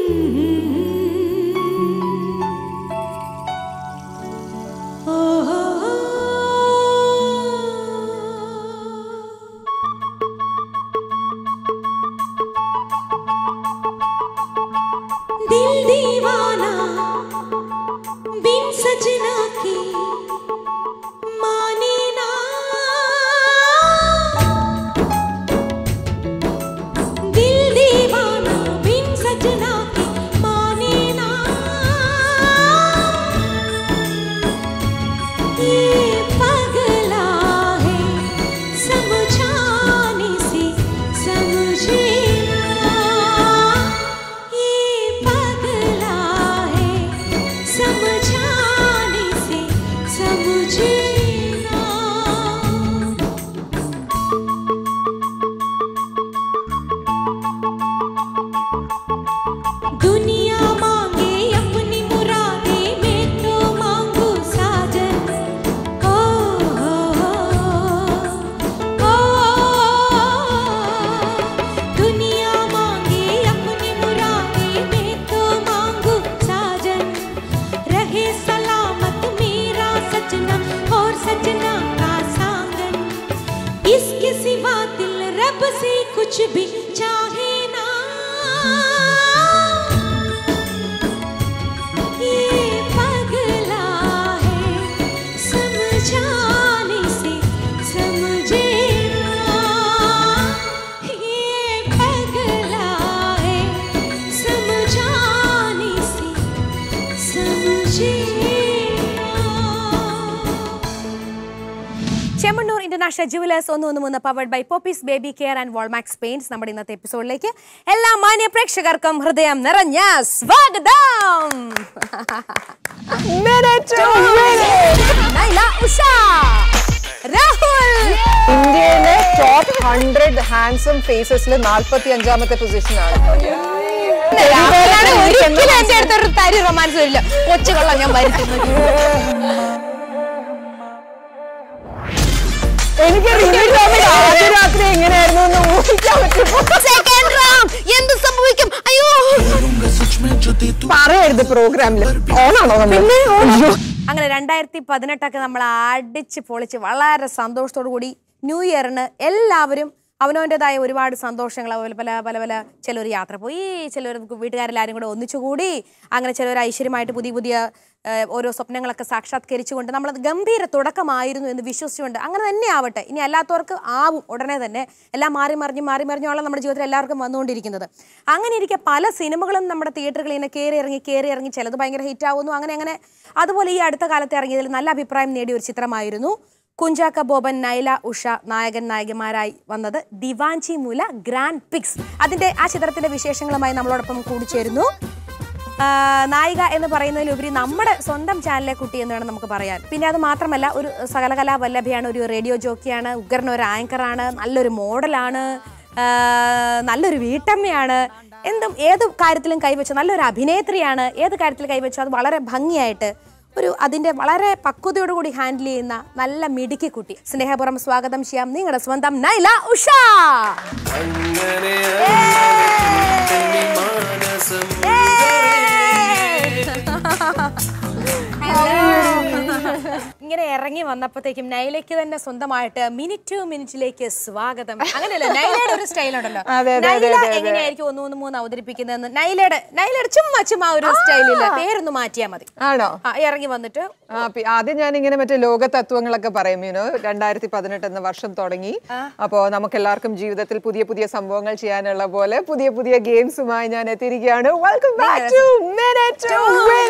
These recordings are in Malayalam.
दिल दीवाना बिन सजना के माने ना दिल दीवाना बिन सजना के माने ना ये पगला है समझाने से समझे ना ये पगला है समझाने से समझे ना दुनिया मांगे अपनी मुरादे मैं तो मांगू साजन ओ हो हो दुनिया मांगे अपनी मुरादे मैं तो मांगू साजन रहे सलामत मेरा सजना और सजना का सांगन इसके सिवा दिल रब से कुछ भी चाहे ना ये पगला है समझाने से समझे ना ये पगला है समझाने से समझे ना ചെമ്മണ്ണൂർ ഇന്റർനാഷണൽ ജുവലേഴ്സ് ഒന്ന് ഒന്ന് മൂന്ന് powered by Popees baby care and Walmax paints നമ്മുടെ ഇന്നത്തെ എപ്പിസോഡിലേക്ക് എല്ലാ മാന്യ പ്രേക്ഷകർക്കും ഹൃദയം നിറഞ്ഞ സ്വാഗതം നൈല, ഉഷ, രാഹുൽ ഇന്ത്യയിലെ ടോപ്പ് ഹൺഡ്രഡ് ഹാൻസം ഫേസസിൽ നാൽപ്പത്തി അഞ്ചാമത്തെ പൊസിഷനാണ് രാഹുലാണ് ഒരിക്കലും എന്റെ അടുത്തൊരു തരി റൊമാൻസ് വരില്ല കൊച്ചുകൊള്ളാം ഞാൻ വരുത്തുന്നത് എനിക്ക് റിവ്യൂ ആദ്യ രാത്രി എങ്ങനെയായിരുന്നു എന്ന് ഊഹിക്കാൻ പറ്റുമോ സെക്കൻഡ് റൗണ്ട് എന്ത് സംഭവിക്കും അയ്യോ പറയരുത് പ്രോഗ്രാമില് ഓണാണോ നമ്മൾ അങ്ങനെ രണ്ടായിരത്തി പതിനെട്ടൊക്കെ നമ്മൾ അടിച്ച് പൊളിച്ച് വളരെ സന്തോഷത്തോടു കൂടി ന്യൂ ഇയറിന് എല്ലാവരും അവനവൻ്റെതായ ഒരുപാട് സന്തോഷങ്ങൾ അതുപോലെ പല പല പല ചിലർ യാത്ര പോയി ചിലർ വീട്ടുകാരെല്ലാവരും കൂടെ ഒന്നിച്ചുകൂടി അങ്ങനെ ചിലർ ഐശ്വര്യമായിട്ട് പുതിയ പുതിയ ഏഹ്, ഓരോ സ്വപ്നങ്ങളൊക്കെ സാക്ഷാത്കരിച്ചുകൊണ്ട് നമ്മളത് ഗംഭീര തുടക്കമായിരുന്നു എന്ന് വിശ്വസിച്ചുകൊണ്ട് അങ്ങനെ തന്നെ ആവട്ടെ ഇനി അല്ലാത്തവർക്ക് ആവും ഉടനെ തന്നെ എല്ലാം മാറി മറിഞ്ഞ് മാറി മറിഞ്ഞോളം നമ്മുടെ ജീവിതത്തിൽ എല്ലാവർക്കും വന്നുകൊണ്ടിരിക്കുന്നത് അങ്ങനെ ഇരിക്കെ പല സിനിമകളും നമ്മുടെ തിയേറ്ററുകളിൽ ഇങ്ങനെ കയറി ഇറങ്ങി കയറി ഇറങ്ങി ചിലത് ഭയങ്കര ഹിറ്റ് ആവുന്നു അങ്ങനെ അങ്ങനെ അതുപോലെ ഈ അടുത്ത കാലത്ത് ഇറങ്ങിയതിൽ നല്ല അഭിപ്രായം നേടിയ ഒരു ചിത്രമായിരുന്നു കുഞ്ചാക്ക ബോബൻ നൈല ഉഷ നായകൻ നായികമാരായി വന്നത് ദിവാഞ്ചി മൂല ഗ്രാൻഡ് പിക്സ് അതിന്റെ ആ ചിത്രത്തിന്റെ വിശേഷങ്ങളുമായി നമ്മളോടൊപ്പം കൂടിച്ചേരുന്നു ആ, നായിക എന്ന് പറയുന്നതിലുപരി നമ്മുടെ സ്വന്തം ചാനലിലെ കുട്ടി എന്ന് വേണം നമുക്ക് പറയാൻ പിന്നെ അത് മാത്രമല്ല ഒരു സകലകലാ വല്ലഭയാണ് ഒരു റേഡിയോ ജോക്കിയാണ് ഉഗ്രൻ ഒരു ആങ്കറാണ് നല്ലൊരു മോഡലാണ് ആ, നല്ലൊരു വീട്ടമ്മയാണ് എന്തും ഏത് കാര്യത്തിലും കൈവച്ച നല്ലൊരു അഭിനേത്രിയാണ് ഏത് കാര്യത്തിൽ കൈവച്ചോ അത് വളരെ ഭംഗിയായിട്ട് ഒരു അതിന്റെ വളരെ പക്വതയോടുകൂടി ഹാൻഡിൽ ചെയ്യുന്ന നല്ല മിടുക്കി കുട്ടി സ്നേഹപുറം സ്വാഗതം ചെയ്യാം നിങ്ങളുടെ സ്വന്തം നൈല ഉഷ ഇങ്ങനെ ഇറങ്ങി വന്നപ്പോഴത്തേക്കും നൈലയ്ക്ക് തന്നെ സ്വന്തമായിട്ട് മിനിറ്റ് ടു മിനിറ്റിലേക്ക് സ്വാഗതം അങ്ങനെയല്ല നൈലയുടെ ഒരു സ്റ്റൈൽ ഉണ്ടല്ലോ അതെ, അതെ, അതെ, നൈല അതെ, അതെ. എങ്ങനെയായിരിക്കും ഒന്ന് ഒന്ന് മൂന്ന് അവതരിപ്പിക്കുന്നതെന്ന് നൈലയുടെ നൈലയുടെ ചുമ്മാ ചുമ്മാ ഒരു സ്റ്റൈലില്ല പേരൊന്ന് മാറ്റിയാൽ മതി ആണോ ആ, ഇറങ്ങി വന്നിട്ട് ആ, പി- ആദ്യം ഞാൻ ഇങ്ങനെ മറ്റേ ലോക തത്വങ്ങളൊക്കെ പറയും യൂനോ രണ്ടായിരത്തി പതിനെട്ട് എന്ന വർഷം തുടങ്ങി അപ്പോ നമുക്ക് എല്ലാവർക്കും ജീവിതത്തിൽ പുതിയ പുതിയ സംഭവങ്ങൾ ചെയ്യാനുള്ള പോലെ പുതിയ പുതിയ ഗെയിംസുമായി ഞാൻ എത്തിയിരിക്കുകയാണ് welcome back to minute to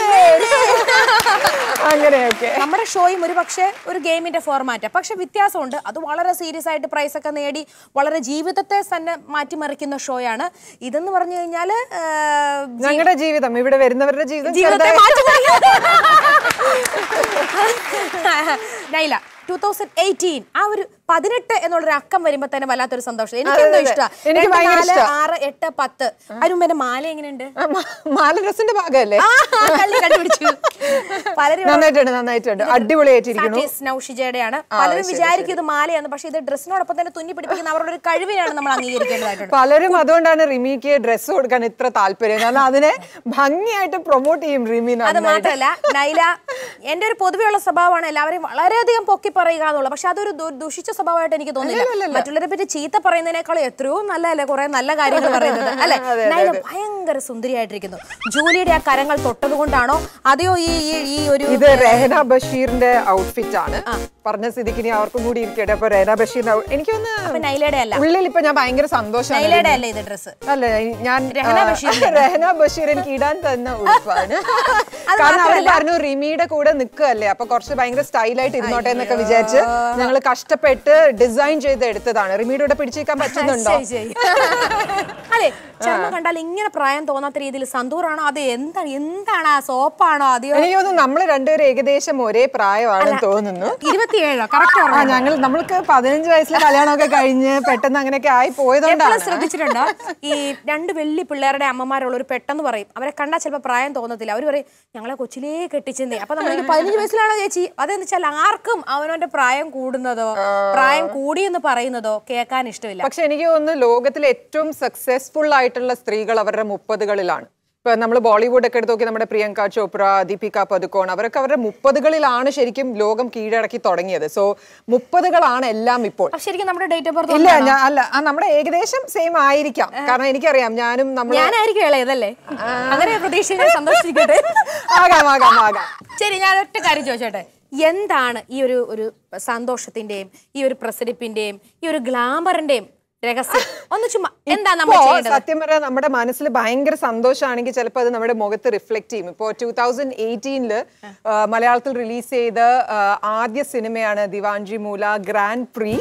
അങ്ങനെയൊക്കെ നമ്മുടെ ഷോയും ഒരു പക്ഷേ ഒരു ഗെയിമിന്റെ ഫോർമാറ്റ് പക്ഷെ വ്യത്യാസമുണ്ട് അത് വളരെ സീരിയസ് ആയിട്ട് പ്രൈസ് ഒക്കെ നേടി വളരെ ജീവിതത്തെ തന്നെ മാറ്റിമറിക്കുന്ന ഷോയാണ് ഇതെന്ന് പറഞ്ഞു കഴിഞ്ഞാല് ആ, ഞങ്ങളുടെ ജീവിതം ഇവിടെ വരുന്നവരുടെ ജീവിതം ജീവിതത്തെ ചെറുതായി- മാറ്റിമറിക്കുന്ന നൈല ടൂ തൗസൻഡ് എയ്റ്റീൻ ആ ഒരു പതിനെട്ട് എന്നുള്ളൊരു അക്കം വരുമ്പോ തന്നെ വല്ലാത്തൊരു സന്തോഷം എനിക്ക് അതെ, എന്തോ അതെ. ഇഷ്ടമാണ് എനിക്ക് ഭയങ്കര ഇഷ്ടാ. ആറ് എട്ട് പത്ത് അതിന് മുമ്പ് എന്റെ മാല എങ്ങനെയുണ്ട് ആ, മാ- മാല ഡ്രസ്സിന്റെ ഭാഗമല്ലേ ആ, കള്ളി കണ്ടുപിടിച്ചു പലരും നന്നായിട്ടുണ്ട് നന്നായിട്ടുണ്ട് അടിപൊളിയായിട്ടിരിക്കുന്നു ഫാറ്റീസ് നൗഷിജയുടെയാണ് പലരും വിചാരിക്കും ഇത് മാലയാണ് പക്ഷെ ഇത് ഡ്രസ്സിനോടൊപ്പം തന്നെ തുന്നി പിടിപ്പിക്കുന്ന അവരുടെ ഒരു കഴിവിനാണ് നമ്മൾ അംഗീകരിക്കേണ്ടതായിട്ടുണ്ട് പലരും അതുകൊണ്ടാണ് റിമിക്ക് ഡ്രസ്സ് കൊടുക്കാൻ ഇത്ര താല്പര്യം കാരണം അതിനെ ഭംഗിയായിട്ട് പ്രൊമോട്ട് ചെയ്യും റിമി അത് നന്നായിട്ട് മാത്രമല്ല നൈല എന്റെ ഒരു പൊതുവെയുള്ള സ്വഭാവമാണ് എല്ലാവരെയും വളരെയധികം പൊക്കി പറയുക എന്നുള്ളത് പക്ഷെ അതൊരു ദു- ദുഷിച്ച സ്വഭാവമായിട്ട് എനിക്ക് തോന്നുന്നില്ല മറ്റുള്ളവരെ പറ്റി ചീത്ത പറയുന്നതിനേക്കാൾ എത്രയോ നല്ലതല്ലേ കുറെ നല്ല കാര്യങ്ങൾ പറയുന്നത് അല്ലെ നൈല ഭയങ്കര സുന്ദരിയായിട്ടിരിക്കുന്നു ജൂലിയുടെ ആ കരങ്ങൾ തൊട്ടത് കൊണ്ടാണോ അതെയോ ഈ ഈ- ഈ ഒരു ഇത് രഹന ബഷീറിന്റെ ഔട്ട്ഫിറ്റ് ആണ് പറഞ്ഞ സ്ഥിതിക്ക് ഇനി അവർക്കും കൂടി ഇരിക്കട്ടെ അപ്പൊ രഹന ബഷീറിന്റെ out- എനിക്കൊന്ന് അപ്പൊ നൈലയുടെ അല്ല ഉള്ളിൽ ഇപ്പൊ ഞാൻ ഭയങ്കര സന്തോഷമാണ് നൈലയുടെ അല്ല ഇത് ഡ്രസ്സ് അല്ല ഞാൻ രഹന ആ, ബഷീറിന്റെ. രഹന ബഷീർ എനിക്ക് ഇടാൻ തന്ന ഉടുപ്പാണ് അത് കാരണം അവർ മാത്രമല്ല- പറഞ്ഞു റിമിയുടെ കൂടെ നിൽക്കുകയല്ലേ അപ്പൊ കുറച്ച് ഭയങ്കര സ്റ്റൈലായിട്ട് ഇരുന്നോട്ടെ എന്നൊക്കെ വിചാരിച്ച് ഞങ്ങൾ കഷ്ടപ്പെട്ട് ഡിസൈൻ ചെയ്ത് എടുത്തതാണ് റിമിയുടെ കൂടെ പിടിച്ചേക്കാൻ പറ്റുന്നുണ്ടോ ശരി, ശരി. അതെ ചർമ്മം കണ്ടാൽ ഇങ്ങനെ പ്രായം തോന്നാത്ത രീതിയിൽ സന്തൂറാണോ അത് എന്താണ് എന്താണ് ആ സോപ്പാണോ അതെയോ എനിക്ക് തോന്നുന്നു നമ്മൾ രണ്ടുപേരും ഏകദേശം ഒരേ പ്രായമാണെന്ന് തോന്നുന്നു ഇരുപത്തിയേഴോ കറക്റ്റ് ആ ഞങ്ങൾ നമ്മൾക്ക് പതിനഞ്ച് വയസ്സിൽ കല്യാണമൊക്കെ കഴിഞ്ഞ് പെട്ടെന്ന് അങ്ങനെയൊക്കെ ആയി എപ്പോഴും പോയതുകൊണ്ടാണ് ശ്രദ്ധിച്ചിട്ടുണ്ടോ ഈ രണ്ട് വെള്ളി പിള്ളേരുടെ അമ്മമാരുള്ള ഒരു പെട്ടെന്ന് പറയും അവരെ കണ്ടാൽ ചിലപ്പോൾ പ്രായം തോന്നത്തില്ല അവർ പറയും ഞങ്ങളെ കൊച്ചിലേ കെട്ടിച്ചെന്നേ അപ്പൊ നമ്മൾ പതിനഞ്ച് വയസ്സിലാണോ ചേച്ചി അതെന്ന് വെച്ചാൽ ആർക്കും അവനവന്റെ പ്രായം കൂടുന്നതോ പ്രായം കൂടിയെന്ന് പറയുന്നതോ കേൾക്കാൻ ഇഷ്ടമില്ല പക്ഷെ എനിക്ക് തോന്നുന്നു ലോകത്തിലെ ഏറ്റവും സക്സസ്ഫുൾ ആയിട്ടുള്ള സ്ത്രീകൾ അവരുടെ മുപ്പതുകളിലാണ് ഇപ്പൊ നമ്മൾ ബോളിവുഡ് ഒക്കെ എടുത്ത് നോക്കി നമ്മുടെ പ്രിയങ്ക ചോപ്ര ദീപിക പതുക്കോൺ അവരൊക്കെ അവരുടെ മുപ്പതുകളിലാണ് ശരിക്കും ലോകം കീഴടക്കി തുടങ്ങിയത് സോ മുപ്പതുകളാണ് എല്ലാം ഇപ്പോൾ പക്ഷെ ശരിക്കും നമ്മുടെ ഡേറ്റ് ഓഫ് ബർത്ത് ഇല്ല ഞാൻ അല്ല ആ നമ്മുടെ ഏകദേശം സെയിം ആയിരിക്കാം കാരണം എനിക്കറിയാം ഞാനും നമ്മൾ ഞാനായിരിക്കും ഇളയതല്ലേ അങ്ങനെ പ്രതീക്ഷ ഞാൻ സന്തോഷിക്കട്ടെ ആകാം ആകാം ആകാം ശരി ഞാൻ ഒറ്റ കാര്യം ചോദിച്ചോട്ടെ എന്താണ് ഈ ഒരു ഒരു സന്തോഷത്തിന്റെയും ഈ ഒരു പ്രസരിപ്പിന്റെയും ഈ ഒരു ഗ്ലാമറിന്റെയും രഹസ്യം ഒന്ന് ചുമ്മാ എന്താ നമ്മൾ ഇപ്പോ ചെയ്യേണ്ടത് സത്യം പറയാൻ നമ്മുടെ മനസ്സിൽ ഭയങ്കര സന്തോഷമാണെങ്കിൽ ചിലപ്പോൾ അത് നമ്മുടെ മുഖത്ത് റിഫ്ലക്ട് ചെയ്യും ഇപ്പോൾ ടൂ തൗസൻഡ് എയ്റ്റീനില് മലയാളത്തിൽ റിലീസ് ചെയ്ത ആ, ആദ്യ സിനിമയാണ് ദിവാഞ്ചി മൂല ഗ്രാൻഡ് പ്രീ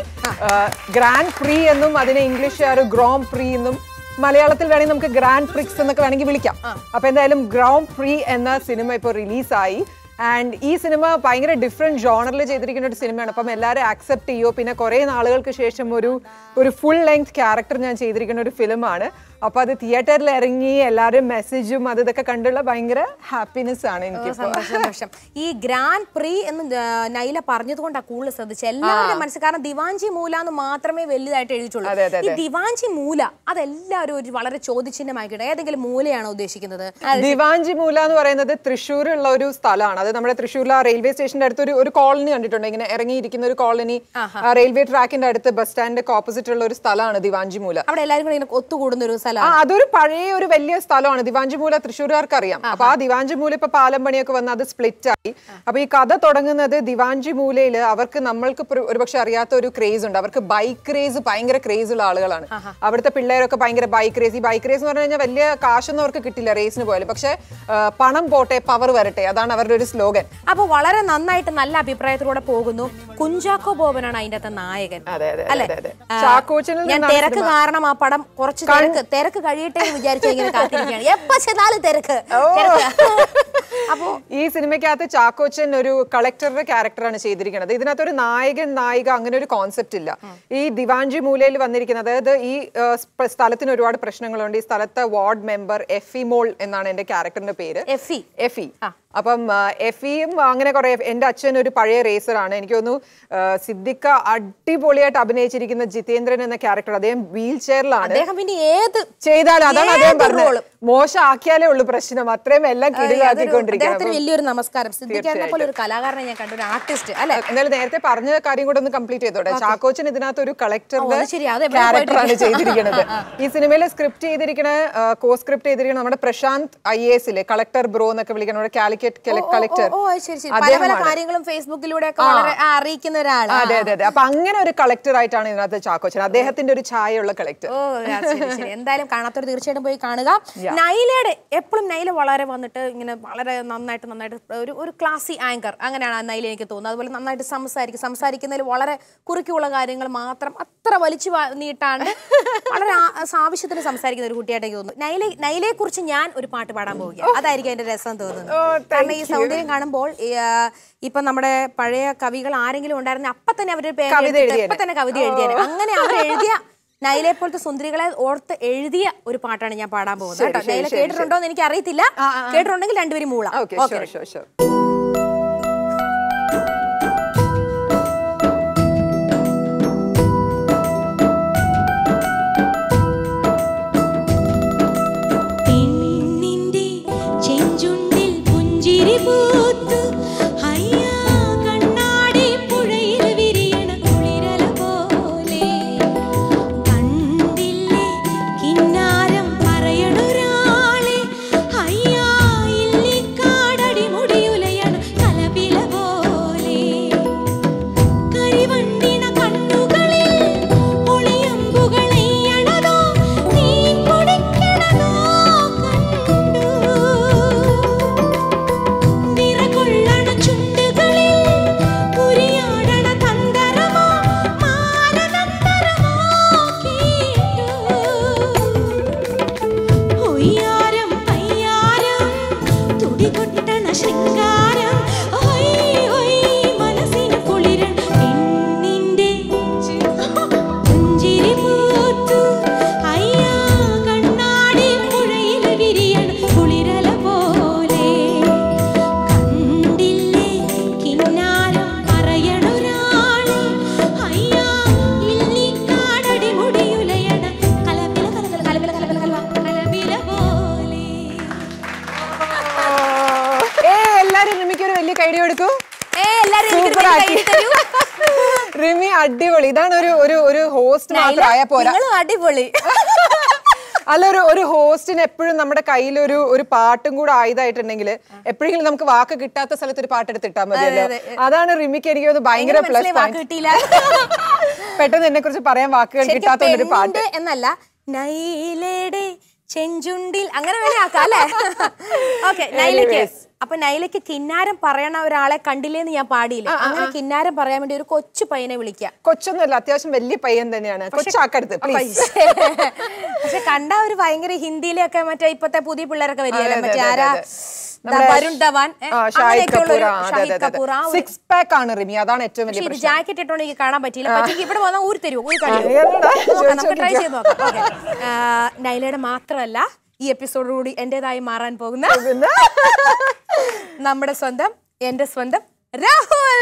ഗ്രാൻഡ് പ്രീ എന്നും അതിനെ ഇംഗ്ലീഷുകാർ ഗ്രോം പ്രീ എന്നും മലയാളത്തിൽ വേണമെങ്കിൽ നമുക്ക് ഗ്രാൻഡ് പ്രിക്സ് എന്നൊക്കെ വേണമെങ്കിൽ വിളിക്കാം അപ്പൊ എന്തായാലും ഗ്രോം പ്രീ എന്ന സിനിമ ഇപ്പോൾ റിലീസായി ആൻഡ് ഈ സിനിമ ഭയങ്കര ഡിഫറെന്റ് ജോണറിൽ ചെയ്തിരിക്കുന്ന ഒരു സിനിമയാണ് അപ്പം എല്ലാവരും ആക്സെപ്റ്റ് ചെയ്യോ പിന്നെ കുറേ നാളുകൾക്ക് ശേഷം ഒരു ഒരു ഫുൾ ലെങ്ത് ക്യാരക്ടർ ഞാൻ ചെയ്തിരിക്കുന്ന ഒരു ഫിലിമാണ് അപ്പൊ അത് തിയേറ്ററിൽ ഇറങ്ങി എല്ലാവരും മെസ്സേജും അത് ഇതൊക്കെ കണ്ടുള്ള ഭയങ്കര ഹാപ്പിനെസ് ആണ് എനിക്ക് സന്തോഷം, സന്തോഷം ഈ ഗ്രാൻഡ് പ്രീ എന്ന് ആ, നൈല പറഞ്ഞത് കൊണ്ടാണ് കൂടുതൽ ശ്രദ്ധിച്ചത് എല്ലാവരുടെയും മനസ്സിൽ കാരണം ദിവാഞ്ചി മൂല എന്ന് മാത്രമേ വലുതായിട്ട് എഴുതിയിട്ടുള്ളൂ അതെ, അതെ, ഈ ദിവാഞ്ചി മൂല അതെല്ലാവരും ഒരു വളരെ ചോദ്യചിഹ്നമാക്കിയിട്ട് ഏതെങ്കിലും മൂലയാണോ ഉദ്ദേശിക്കുന്നത് ദിവാഞ്ചി മൂല എന്ന് പറയുന്നത് തൃശ്ശൂരുള്ള ഒരു സ്ഥലമാണ് അത് നമ്മുടെ തൃശ്ശൂരിലെ റെയിൽവേ സ്റ്റേഷന്റെ അടുത്ത് ഒരു ഒരു കോളനി കണ്ടിട്ടുണ്ട് ഇങ്ങനെ ഇറങ്ങിയിരിക്കുന്ന ഒരു കോളനി റെയിൽവേ ട്രാക്കിന്റെ അടുത്ത് ബസ് സ്റ്റാൻഡിന്റെ ഓപ്പോസിറ്റ് ഉള്ള ഒരു സ്ഥലമാണ് ദിവാഞ്ചി മൂല അവിടെ എല്ലാവരും കൂടി ഇങ്ങനെ ഒത്തുകൂടുന്ന ഒരു ആ സ്ഥലമാണ് അതൊരു പഴയ ഒരു വലിയ സ്ഥലമാണ് ദിവാഞ്ചിമൂല തൃശ്ശൂരുകാർക്ക് അറിയാം അപ്പൊ ആ ദിവാഞ്ചിമൂല ഇപ്പൊ പാലം പണിയൊക്കെ വന്ന് അത് സ്പ്ലിറ്റ് ആയി അപ്പൊ ഈ കഥ തുടങ്ങുന്നത് ദിവാഞ്ചിമൂലയിൽ അവർക്ക് നമ്മൾക്ക് ഇപ്പൊ ഒരു- ഒരുപക്ഷെ അറിയാത്ത ഒരു ക്രേസ് ഉണ്ട് അവർക്ക് ബൈക്ക് ക്രേസ് ഭയങ്കര ക്രേസ് ഉള്ള ആളുകളാണ് അവിടുത്തെ പിള്ളേരൊക്കെ ഭയങ്കര ബൈക്ക് റേസ് ഈ ബൈക്ക് റേസ് എന്ന് പറഞ്ഞു കഴിഞ്ഞാൽ വലിയ കാശൊന്നും അവർക്ക് കിട്ടില്ല റേസിന് പോയാലും പക്ഷെ ആ, പണം പോട്ടെ പവർ വരട്ടെ അതാണ് അവരുടെ ഒരു സ്ലോഗൻ അപ്പൊ വളരെ നന്നായിട്ട് നല്ല അഭിപ്രായത്തിലൂടെ പോകുന്നു കുഞ്ചാക്കോ ബോബനാണ് അതിന്റെ അകത്തെ നായകൻ അതെ, അതെ, അല്ലേ അതെ, അതെ. ആ, ചാക്കോച്ചനിൽ ഞാൻ നിന്നാണ് തിരക്ക് കാരണം ആ പടം കുറച്ച് തിരക്ക് തിരക്ക് കഴിയട്ടെ എന്ന് വിചാരിച്ചു ഇങ്ങനെ കാത്തിരിക്കുകയാണ് എപ്പോ ചെന്നാലും തിരക്ക് തിരക്ക്. അപ്പോ ഈ സിനിമയ്ക്കകത്ത് ചാക്കോച്ചൻ ഒരു കളക്ടറുടെ ക്യാരക്ടറാണ് ചെയ്തിരിക്കുന്നത് ഇതിനകത്ത് ഒരു നായകൻ നായിക അങ്ങനെ ഒരു കോൺസെപ്റ്റ് ഇല്ല ഈ ദിവാഞ്ചി മൂലയിൽ വന്നിരിക്കുന്നത് അതായത് ഈ ആ, സ്പ- സ്ഥലത്തിന് ഒരുപാട് പ്രശ്നങ്ങളുണ്ട് ഈ സ്ഥലത്തെ വാർഡ് മെമ്പർ എഫി മോൾ എന്നാണ് എന്റെ ക്യാരക്ടറിന്റെ പേര് എഫി എഫി അപ്പം ആ, എഫിയും അങ്ങനെ കുറെ എന്റെ അച്ഛൻ ഒരു പഴയ റേസറാണ് എനിക്ക് തോന്നുന്നു ആ, സിദ്ദിഖ അടിപൊളിയായിട്ട് അഭിനയിച്ചിരിക്കുന്ന ജിതേന്ദ്രൻ എന്ന ക്യാരക്ടർ അദ്ദേഹം വീൽ ചെയറിലാണ് അദ്ദേഹം പിന്നെ ഏത് ചെയ്താൽ അതാണ് അദ്ദേഹം ഏത് പറഞ്ഞത് role ഉം. മോശമാക്കിയാലേ ഉള്ളൂ പ്രശ്നം അത്രയും എല്ലാം അതൊരു- കിടിലാക്കിക്കൊണ്ടിരിക്കുന്നത് അദ്ദേഹത്തിന് വലിയൊരു നമസ്കാരം സിദ്ദിഖാനെ പോലെ ഒരു കലാകാരനെ ഞാൻ കണ്ടു ഒരു ആർട്ടിസ്റ്റ് അല്ലെ എന്നാലും നേരത്തെ പറഞ്ഞ കാര്യം കൂടെ ഒന്ന് കംപ്ലീറ്റ് ചെയ്തോട്ടെ ചാക്കോച്ചൻ ഇതിനകത്ത് ഒരു കളക്ടറുടെ ഓ, അത് ശരി. അത് എവിടെ ക്യാരക്ടറാണ് ചെയ്തിരിക്കുന്നത് ഈ സിനിമയിൽ സ്ക്രിപ്റ്റ് ചെയ്തിരിക്കുന്ന കോ സ്ക്രിപ്റ്റ് ചെയ്തിരിക്കുന്ന നമ്മുടെ പ്രശാന്ത് ഐ എസ് ഇല്ലേ കളക്ടർ ബ്രോ എന്നൊക്കെ വിളിക്കുന്ന നമ്മുടെ കാലിക്കറ്റ് കളക്ടർ ഓ അത് ശരി ശരി പല പല കാര്യങ്ങളും ഫേസ്ബുക്കിലൂടെ ഒക്കെ വളരെ ആ, അറിയിക്കുന്ന ഒരാളാണ് അതെ അതെ അതെ അപ്പൊ അങ്ങനെ ഒരു കളക്ടർ ആയിട്ടാണ് ഇതിനകത്ത് ചാക്കോച്ചൻ അദ്ദേഹത്തിന്റെ ഒരു ഛായയുള്ള കളക്ടർ ഓ ആ, ശരി ശരി എന്തായാലും കാണാത്തവർ തീർച്ചയായിട്ടും പോയി കാണുക നൈലയുടെ എപ്പോഴും നൈല വളരെ വന്നിട്ട് ഇങ്ങനെ വളരെ നന്നായിട്ട് നന്നായിട്ട് ഒരു ഒരു ക്ലാസി ആങ്കർ അങ്ങനെയാണ് ആ നൈല എനിക്ക് തോന്നുന്നത് അതുപോലെ നന്നായിട്ട് സംസാരിക്കും സംസാരിക്കുന്നതിൽ വളരെ കുറുക്കിയുള്ള കാര്യങ്ങൾ മാത്രം അത്ര വലിച്ചു വാ- നീട്ടാണ്ട് വളരെ ആ- ആവശ്യത്തിന് സംസാരിക്കുന്ന ഒരു കുട്ടിയായിട്ട് എനിക്ക് തോന്നുന്നു നൈല നൈലയെ കുറിച്ച് ഞാൻ ഒരു പാട്ട് പാടാൻ പോവുകയാണ് അതായിരിക്കും അതിന്റെ രസം തോന്നുന്നത് ഓ കാരണം ഈ സൗന്ദര്യം കാണുമ്പോൾ ഈ, ആ, ഇപ്പൊ നമ്മുടെ പഴയ കവികൾ ആരെങ്കിലും ഉണ്ടായിരുന്ന അപ്പൊ തന്നെ അവരുടെ പേര് കവിത എടുത്തിട്ട് എഴുതിയേനെ. അപ്പൊ തന്നെ കവിത എഴുതിയാണ് അങ്ങനെ അവർ എഴുതിയ നൈലെ പോലത്തെ സുന്ദരികളെ ഓർത്ത് എഴുതിയ ഒരു പാട്ടാണ് ഞാൻ പാടാൻ പോകുന്നത് ശരി, കേട്ടോ ശരി, നൈല ശരി, കേട്ടിട്ടുണ്ടോ എന്ന് എനിക്ക് അറിയത്തില്ല കേട്ടിട്ടുണ്ടെങ്കിൽ രണ്ടുപേരും മൂളാം okay Okay, sure sure sure പെണ്ണിന്റെ ചെഞ്ചുണ്ടിൽ പുഞ്ചിരി പൂത്തു അയ്യാ കണ്ണാടി പുഴയിൽ വിരിയണ കുളിരല പോലെ കണ്ടില്ലേ കിന്നാരം പറയണൊരാളെ അയ്യാ ഇല്ലിക്കാടടി മുടിയുലയണ കലപില പോലെ കരിവണ്ടിണ കണ്ണുകളിൽ ഒളിയമ്പുകളെയ്യണതോ നീ കുടിക്കണതോ കണ്ടു നിറകൊള്ളണ ചുണ്ടുകളിൽ ഉരിയാടണ തന്തരമോ മാനതന്തരമോ കേട്ടു ഒയ്യാരം പയ്യാരം തുടികൊട്ടണ ശൃംഗാരം ഒയ് ഒയ് മനസ്സിന് കുളിരൻ പെണ്ണിന്റെ പുഞ്ചിരി പൂത്തു അയ്യാ കണ്ണാടി പുഴയിൽ വിരിയണ കുളിരല പോലെ കണ്ടില്ലേ കിന്നാരം പറയണൊരാളെ അയ്യാ ഇല്ലിക്കാടടി മുടിയുലയണ കലപില കലകല കലപില കലപില കലവ കലപില പോലെ ഏ എല്ലാരും റിമിക്ക് ഒരു വലിയ കൈഡി കൊടുക്കൂ ഏയ് എല്ലാരും എനിക്കൊരു Super വലിയ ആക്കി. കൈ തരൂ. റിമി അടിപൊളി ഇതാണ് ഒരു ഒരു ഒരു ഹോസ്റ്റ് മാത്രമായ പോരാ നിങ്ങളും അടിപൊളി അല്ല ഒരു ഒരു ഹോസ്റ്റിന് എപ്പോഴും നമ്മുടെ കയ്യിൽ ഒരു ഒരു പാട്ടും കൂടെ ആയതായിട്ടുണ്ടെങ്കിൽ എപ്പോഴെങ്കിലും നമുക്ക് വാക്ക് കിട്ടാത്ത സ്ഥലത്ത് ഒരു പാട്ട് എടുത്തിട്ടാ മതിയല്ലോ അതാണ് റിമിക്ക് എനിക്ക് തോന്നുന്നു ഭയങ്കര എങ്ങനെ പ്ലസ് മനസ്സിലായി വാക്ക് കിട്ടിയില്ല പെട്ടെന്ന് എന്നെ കുറിച്ച് പറയാൻ വാക്കുകൾ ശരിക്കും കിട്ടാത്ത ഒരു പാട്ട് പെണ്ണിന്റെ എന്നല്ല നൈലയുടെ ചെഞ്ചുണ്ടിൽ അങ്ങനെ വേണേ ആക്കാം അല്ലേ ഓക്കെ നൈലയ്ക്ക് അപ്പൊ നൈലയ്ക്ക് കിന്നാരം പറയണ ഒരാളെ കണ്ടില്ലേന്ന് ഞാൻ പാടിയില്ല അങ്ങനെ കിന്നാരം പറയാൻ വേണ്ടി ഒരു കൊച്ചു പയ്യനെ വിളിക്കാം കൊച്ചൊന്നുമല്ല അത്യാവശ്യം വലിയ പയ്യൻ തന്നെയാണ് കൊച്ചാക്കരുത് പ്ലീസ് പക്ഷെ കണ്ട ഒരു ഭയങ്കര ഹിന്ദിയിലൊക്കെ മറ്റേ ഇപ്പത്തെ പുതിയ പിള്ളേരൊക്കെ വരികയല്ലേ അതെ, മറ്റേ അതെ, ആരാ അതെ. ദാ നമ്മുടെ വരുൺ ധവാൻ ഏ, ആ, ഷാഹിദ് അങ്ങനെയൊക്കെയുള്ള കപൂർ ഒരു ആ, അതെ, ഷാഹിദ് അതെ, കപൂർ ആ അതെ. ഒരു സിക്സ് പാക്ക് ആണ് റിമി അതാണ് ഏറ്റവും വലിയ പക്ഷേ ഇത് പ്രശ്നം ജാക്കറ്റ് ഇട്ടോണ്ട് എനിക്ക് കാണാൻ പറ്റിയില്ല പറ്റിയെങ്കിൽ ഇവിടെ വന്നാൽ ഊരി തരുമോ ഊരി ആ, കഴിയുമോ ഏതാടാ? നോക്കാം നമുക്ക് ട്രൈ ചോദിച്ചോ, ചെയ്ത് നോക്കാം ഓക്കെ നൈലയുടെ മാത്രമല്ല ഈ എപ്പിസോഡോടുകൂടി എന്റേതായി മാറാൻ പോകുന്ന നമ്മുടെ സ്വന്തം എന്റെ സ്വന്തം രാഹുൽ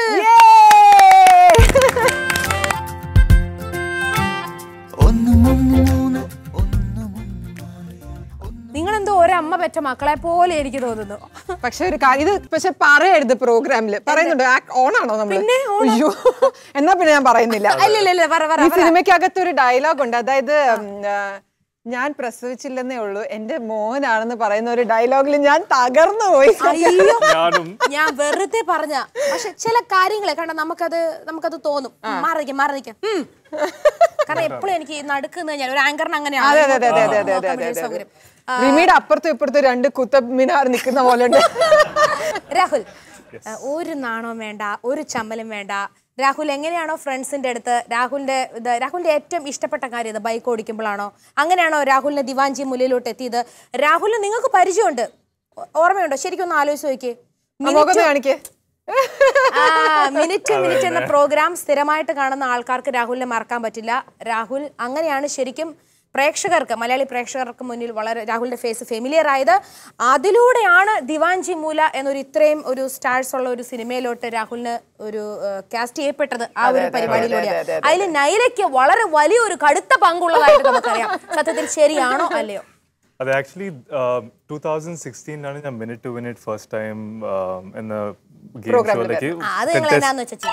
നിങ്ങൾ എന്തോ ഒരമ്മ പെറ്റ മക്കളെ പോലെ എനിക്ക് തോന്നുന്നു പക്ഷെ ഒരു കാര്യം ഇത് പക്ഷെ പറയരുത് പ്രോഗ്രാമില് പറയുന്നുണ്ട് ഓൺ ആണോ നമ്മള് അയ്യോ എന്നാ പിന്നെ ഞാൻ പറയുന്നില്ല അല്ലല്ല പറ പറ ഈ സിനിമയ്ക്കകത്ത് ഒരു ഡയലോഗ് ഉണ്ട് അതായത് ഉം, ആ, ഞാൻ പ്രസവിച്ചില്ലെന്നേ ഉള്ളൂ എന്റെ മോനാണെന്ന് പറയുന്ന ഒരു ഡയലോഗിൽ ഞാൻ തകർന്നു പോയി അയ്യോ ഞാനും ഞാൻ വെറുതെ പറഞ്ഞ പക്ഷെ ചില കാര്യങ്ങളെ കാരണം നമുക്കത് നമുക്കത് തോന്നും മാറി നിൽക്കാം മാറി നിൽക്കാം ഉം. കാരണം എപ്പോഴും എനിക്ക് ഈ നടുക്കുന്ന കഴിഞ്ഞാൽ ഒരു ആങ്കറിന് അങ്ങനെയാണ് അതെ അതെ അതെ അതെ നോക്കാൻ അതെ അതെ വേണ്ടി അതെ ഒരു സൗകര്യം. അതെ റിമിയുടെ അപ്പുറത്തും ഇപ്പുറത്തും രണ്ട് കുത്തബ് മിനാർ നിൽക്കുന്ന പോലെ ഉണ്ട് രാഹുൽ ആ, ഒരു നാണവും വേണ്ട ഒരു ചമ്മലും വേണ്ട രാഹുൽ എങ്ങനെയാണോ ഫ്രണ്ട്സിന്റെ അടുത്ത് രാഹുലിന്റെ ഇത് രാഹുലിന്റെ ഏറ്റവും ഇഷ്ടപ്പെട്ട കാര്യം ഇത് ബൈക്ക് ഓടിക്കുമ്പോഴാണോ അങ്ങനെയാണോ രാഹുലിനെ ദിവാൻജി മുല്ലിലോട്ട് എത്തിയത് രാഹുലിന് നിങ്ങൾക്ക് പരിചയമുണ്ട് ഓ- ഓർമ്മയുണ്ടോ ശരിക്കും ഒന്ന് ആലോചിച്ച് നോക്കിയേ ആ, മുഖം ഒന്ന് കാണിക്കേ ആ, മിനിറ്റ് മിനിറ്റ് എന്ന പ്രോഗ്രാം സ്ഥിരമായിട്ട് കാണുന്ന ആൾക്കാർക്ക് രാഹുലിനെ മറക്കാൻ പറ്റില്ല രാഹുൽ അങ്ങനെയാണ് ശരിക്കും പ്രേക്ഷകർക്ക് മലയാളി പ്രേക്ഷകർക്ക് മുന്നിൽ വളരെ രാഹുലിന്റെ ഫേസ് ഫെമിലിയർ ആയത് അതിലൂടെയാണ് ദിവാൻജി മൂല എന്നൊരു ഇത്രയും ഒരു സ്റ്റാർസ് ഉള്ള ഒരു സിനിമയിലോട്ട് രാഹുലിന് ഒരു കാസ്റ്റ് ചെയ്യപ്പെട്ടത് ആ ഒരു പരിപാടിയിലൂടെയാണ് അതിൽ നൈലയ്ക്ക് വളരെ വലിയൊരു കടുത്ത പങ്കുള്ളതായിട്ട് നമുക്കറിയാം സത്യത്തിൽ ശരിയാണോ അല്ലയോ അത് ആക്ച്വലി ടൂ തൗസൻഡ് സിക്സ്റ്റീനിലാണ് ഞാൻ minute to minute first time എന്ന ഗെയിം ഷോയിലേക്ക് ആ, അത് നിങ്ങൾ എന്നാന്ന് വെച്ചാൽ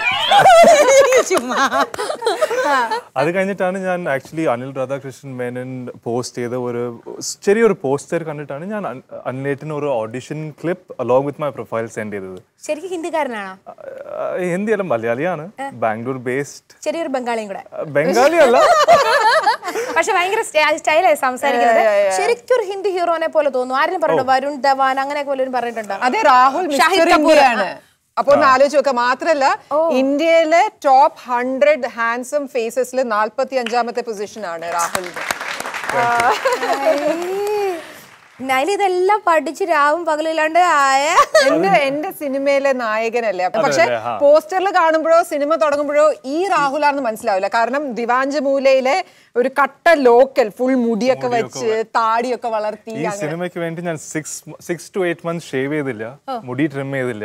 അത് കഴിഞ്ഞിട്ടാണ് ഞാൻ ആക്ച്വലി അനിൽ രാധാകൃഷ്ണൻ മേനൻ പോസ്റ്റ് ചെയ്ത ഒരു ചെറിയൊരു പോസ്റ്റർ കണ്ടിട്ടാണ് ഞാൻ അൻ- അനിലേട്ടിന് ഒരു audition clip along with my profile send ചെയ്തത് ശരിക്കും ഹിന്ദിക്കാരനാണോ ആഹ് ഹിന്ദി അല്ല മലയാളിയാണ് ബാംഗ്ലൂർ ബേസ്ഡ് ചെറിയൊരു ബംഗാളിയും കൂടെ ബംഗാളി അല്ല പക്ഷെ ഭയങ്കര സ്റ്റൈലായി സംസാരിക്കുന്നത് ശരിക്കും ഒരു ഹിന്ദി ഹീറോനെ പോലെ തോന്നുന്നു ആരും പറഞ്ഞു വരുൺ ധവാൻ അങ്ങനെയൊക്കെ വല്ലവരും പറഞ്ഞിട്ടുണ്ടോ അതെ രാഹുൽ ഷാഹിദ് മിസ്റ്റർ കപൂർ. ഇന്ത്യയാണ് അപ്പൊ ഒന്ന് ആലോചിച്ച് നോക്കുക മാത്രല്ല ഇന്ത്യയിലെ ടോപ്പ് ഹൺഡ്രഡ് ഹാൻസം ഫേസസിൽ നാൽപ്പത്തി അഞ്ചാമത്തെ പൊസിഷൻ ആണ് രാഹുലിന്റെ നൈല ഇതെല്ലാം പഠിച്ച് രാവും പകലും ഇല്ലാണ്ട് ആയ എന്റെ എന്റെ സിനിമയിലെ നായകനല്ലേ അപ്പൊ പക്ഷെ അതെ, ആ. പോസ്റ്ററിൽ കാണുമ്പോഴോ സിനിമ തുടങ്ങുമ്പോഴോ ഈ രാഹുലാണെന്ന് മനസ്സിലാവില്ല കാരണം ദിവാഞ്ച് മൂലയിലെ ഒരു കട്ട ലോക്കൽ ഫുൾ മുടിയൊക്കെ വെച്ച് താടിയൊക്കെ വളർത്തി ഈ സിനിമയ്ക്ക് വേണ്ടി ഞാൻ six six to eight months shave ചെയ്തില്ല മുടി ട്രിം ചെയ്തില്ല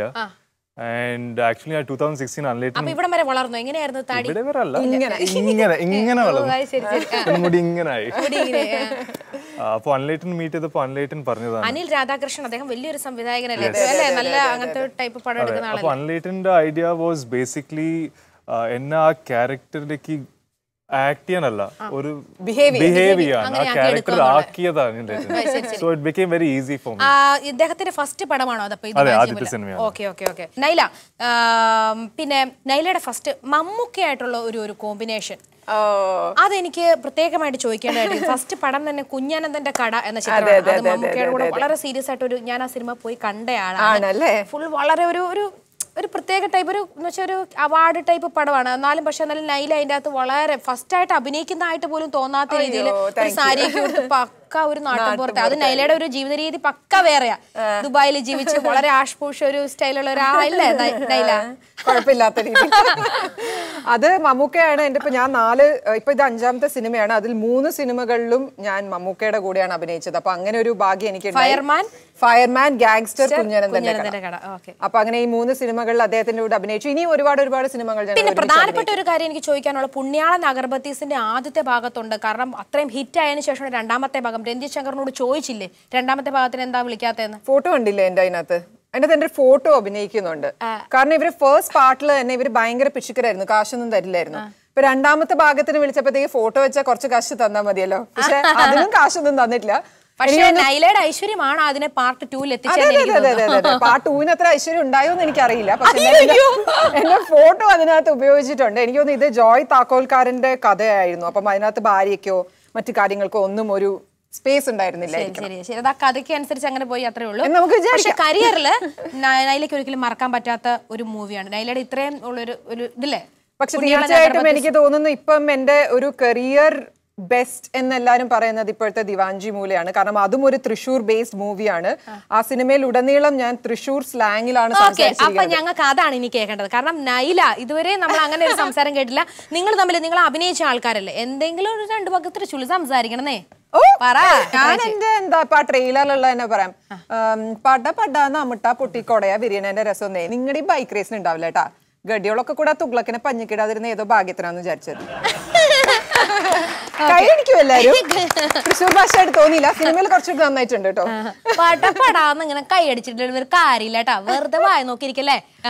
and actually ah two thousand sixteen അൺലേറ്റ് അപ്പൊ ഇവിടം വരെ വളർന്നു എങ്ങനെയായിരുന്നു താടി ഇവിടെ വരെ അല്ല ഇങ്ങനെ ഇങ്ങനെ ഇങ്ങനെ വളർന്നു അത് ശരി ശരി ആ. പിന്നെ മുടി ഇങ്ങനെ ആയി മുടി ഇങ്ങനെ, ആ. അപ്പൊ അൺലേറ്റൻ മീറ്റ് ചെയ്തപ്പോ അൺലേറ്റൻ പറഞ്ഞതാണ് അനിൽ രാധാകൃഷ്ണൻ അദ്ദേഹം വലിയൊരു സംവിധായകനല്ലേ അല്ലേ നല്ല അങ്ങനത്തെ ടൈപ്പ് പടം എടുക്കുന്ന അപ്പൊ ആളല്ലേ അൺലേറ്റന്റെ ഐഡിയ വാസ് ബേസിക്കലി എന്നെ ആ ക്യാരക്ടറിലേക്ക് ആക്ട് ചെയ്യാനല്ല ഒരു Behave ബിഹേവ് ചെയ്യാൻ ആ അങ്ങനെ ആക്കി ക്യാരക്ടർ എടുക്കുക ആക്കിയതാണ് so it became very easy for ah, ഇദ്ദേഹത്തിന്റെ ഫസ്റ്റ് പടമാണോ അതപ്പോ അതെ, ആദ്യത്തെ സിനിമയാണ്. ഓക്കെ ഓക്കെ ഓക്കെ നൈല ആം, പിന്നെ നൈലയുടെ ഫസ്റ്റ് മമ്മൂക്കയായിട്ടുള്ള ഒരു ഒരു കോമ്പിനേഷൻ അതെനിക്ക് പ്രത്യേകമായിട്ട് ചോദിക്കേണ്ടതായിട്ട് ഫസ്റ്റ് പടം തന്നെ കുഞ്ഞാനന്ദന്റെ കട എന്ന ചിത്രമാണ് അത് മമ്മൂക്കയുടെ കൂടെ വളരെ സീരിയസ് ആയിട്ട് ഒരു ഞാൻ ആ സിനിമ പോയി കണ്ടയാളാണ് ആണല്ലേ? ഫുൾ വളരെ ഒരു ഒരു ഒരു പ്രത്യേക ടൈപ്പ് ഒരു എന്ന് വെച്ചാൽ ഒരു അവാർഡ് ടൈപ്പ് പടമാണ് എന്നാലും പക്ഷെ എന്നാലും നൈല അതിന്റെ അകത്ത് വളരെ ഫസ്റ്റ് ആയിട്ട് അഭിനയിക്കുന്നതായിട്ട് പോലും തോന്നാത്ത രീതിയിൽ ഒരു സാരിയൊക്കെ ഉടുത്ത് പക്ക ഒരു നാട്ടിൻപുറത്തെ അത് നൈലയുടെ ഒരു ജീവിത രീതി പക്ക വേറെയാ ദുബായിൽ ജീവിച്ച് വളരെ ആഷ്പൂഷ ഒരു സ്റ്റൈലുള്ള ഒരാളല്ലേ നൈ- നൈല കുഴപ്പമില്ലാത്ത രീതി അത് മമ്മൂക്കയാണ് എന്റെ ഇപ്പൊ ഞാൻ നാല് ഇപ്പൊ ഇത് അഞ്ചാമത്തെ സിനിമയാണ് അതിൽ മൂന്ന് സിനിമകളിലും ഞാൻ മമ്മൂക്കയുടെ കൂടെയാണ് അഭിനയിച്ചത് അപ്പൊ അങ്ങനെ ഒരു ഭാഗ്യം എനിക്ക് ഫയർമാൻ ഫയർമാൻ ഗാങ്സ്റ്റർ കുഞ്ഞനന്ദന്റെ കുഞ്ഞനന്ദന്റെ കട ഓക്കെ അപ്പൊ അങ്ങനെ ഈ മൂന്ന് സിനിമകളിൽ അദ്ദേഹത്തിന്റെ കൂടെ അഭിനയിച്ചു ഇനിയും ഒരുപാട് ഒരുപാട് സിനിമകൾ ഞങ്ങൾ പിന്നെ ഒരുമിച്ച് പ്രധാനപ്പെട്ട ഒരു കാര്യം എനിക്ക് ചോദിക്കാനുള്ള പുണ്യാളൻ അഗർബത്തീസിന്റെ ആദ്യത്തെ ഭാഗത്തുണ്ട് കാരണം അത്രയും ഹിറ്റ് ആയതിനു ശേഷം രണ്ടാമത്തെ ഭാഗം രഞ്ജിത് ശങ്കറിനോട് ചോദിച്ചില്ലേ രണ്ടാമത്തെ ഭാഗത്തിന് എന്താ വിളിക്കാത്തതെന്ന് ഫോട്ടോ കണ്ടില്ലേ എന്റെ അതിനകത്ത് അതിനകത്ത് എന്റെ ഫോട്ടോ അഭിനയിക്കുന്നുണ്ട് കാരണം ഇവര് ഫസ്റ്റ് പാർട്ടിൽ തന്നെ ഇവര് ഭയങ്കര പിശുക്കരായിരുന്നു കാശൊന്നും തരില്ലായിരുന്നു ഇപ്പൊ രണ്ടാമത്തെ ഭാഗത്തിന് വിളിച്ചപ്പോഴത്തേക്ക് ഫോട്ടോ വെച്ചാൽ കുറച്ച് കാശ് തന്നാ മതിയല്ലോ പക്ഷെ അതിനും കാശൊന്നും തന്നിട്ടില്ല പക്ഷേ നൈലയുടെ ഐശ്വര്യമാണ് അതിനെ പാർട്ട് ടൂവിൽ അതെ, അതെ, അതെ, അതെ, അതെ, അതെ. എത്തിച്ചത് പാർട്ട് ടൂവിന് അത്ര ഐശ്വര്യം ഉണ്ടായോ എന്ന് എനിക്കറിയില്ല പക്ഷെ എന്റെ- എന്റെ ഫോട്ടോ അതിനകത്ത് ഉപയോഗിച്ചിട്ടുണ്ട് എനിക്ക് തോന്നുന്നു ഇത് ജോയ് താക്കോൽക്കാരന്റെ കഥയായിരുന്നു അപ്പം അതിനകത്ത് ഭാര്യയ്ക്കോ മറ്റു കാര്യങ്ങൾക്കോ ഒന്നും ഒരു സ്പേസ് ഉണ്ടായിരുന്നില്ല ശരി ശരി ശരി അത് ആ കഥയ്ക്ക് അനുസരിച്ച് അങ്ങനെ പോയി അത്രേ ഉള്ളൂ എന്ന് നമുക്ക് പക്ഷെ വിചാരിക്കാം. കരിയറിൽ നൈലയ്ക്ക് ഒരിക്കലും മറക്കാൻ പറ്റാത്ത ഒരു മൂവിയാണ് നൈലയുടെ ഇത്രയും ഉള്ളൊരു ഒരു ഇതില്ലേ പക്ഷെ പുണ്യാളൻ തീർച്ചയായിട്ടും അഗർബത്തീസ്. എനിക്ക് തോന്നുന്നു ഇപ്പം എന്റെ ഒരു കരിയർ ബെസ്റ്റ് എന്നെല്ലാരും പറയുന്നത് ഇപ്പോഴത്തെ ദിവാഞ്ചി മൂലയാണ് കാരണം അതും ഒരു തൃശൂർ ബേസ്ഡ് മൂവിയാണ് ആ സിനിമയിൽ ഉടനീളം ഞാൻ തൃശൂർ സ്ലാങ്ങിലാണ് ഓക്കെ അപ്പൊ സംസാരിച്ചിരിക്കുന്നത് ഞങ്ങൾക്ക് അതാണ് ഇനി കേൾക്കേണ്ടത് കാരണം നൈല ഇതുവരെ നമ്മൾ അങ്ങനെ ഒരു സംസാരം കേട്ടില്ല നിങ്ങൾ തമ്മിൽ നിങ്ങൾ അഭിനയിച്ച ആൾക്കാരല്ലേ എന്തെങ്കിലും ഒരു രണ്ട് പക്കത്തിൽ ചുളി സംസാരിക്കണന്നേ ഓ പറ ഞാൻ എന്റെ എന്താ ഇപ്പൊ ആ ട്രെയിലറിലുള്ള തന്നെ പറയാം ഉം, പട പട നമ്മട്ട പൊട്ടിക്കൊടയ വിരിയണേന്റെ രസം നിങ്ങളുടെ ഈ ബൈക്ക് റേസിന് ഉണ്ടാവില്ല കേട്ടാ ഗഡികളൊക്കെ കൂടെ തുഗ്ലക്കിനെ പഞ്ഞിക്കിടാതിരുന്ന ഏതോ ഭാഗ്യത്തിനാന്ന് വിചാരിച്ചത് കൈയടിക്കും എല്ലാരും തൃശ്ശൂർ ഭാഷയായിട്ട് തോന്നിയില്ല സിനിമയിൽ കുറച്ചുകൂടി നന്നായിട്ടുണ്ട് കേട്ടോ പടപടാന്ന് ഇങ്ങനെ കൈയടിച്ചിട്ട് ഒരു കാര്യമില്ല കേട്ടാ വെറുതെ വായ നോക്കിയിരിക്കല്ലേ ആ.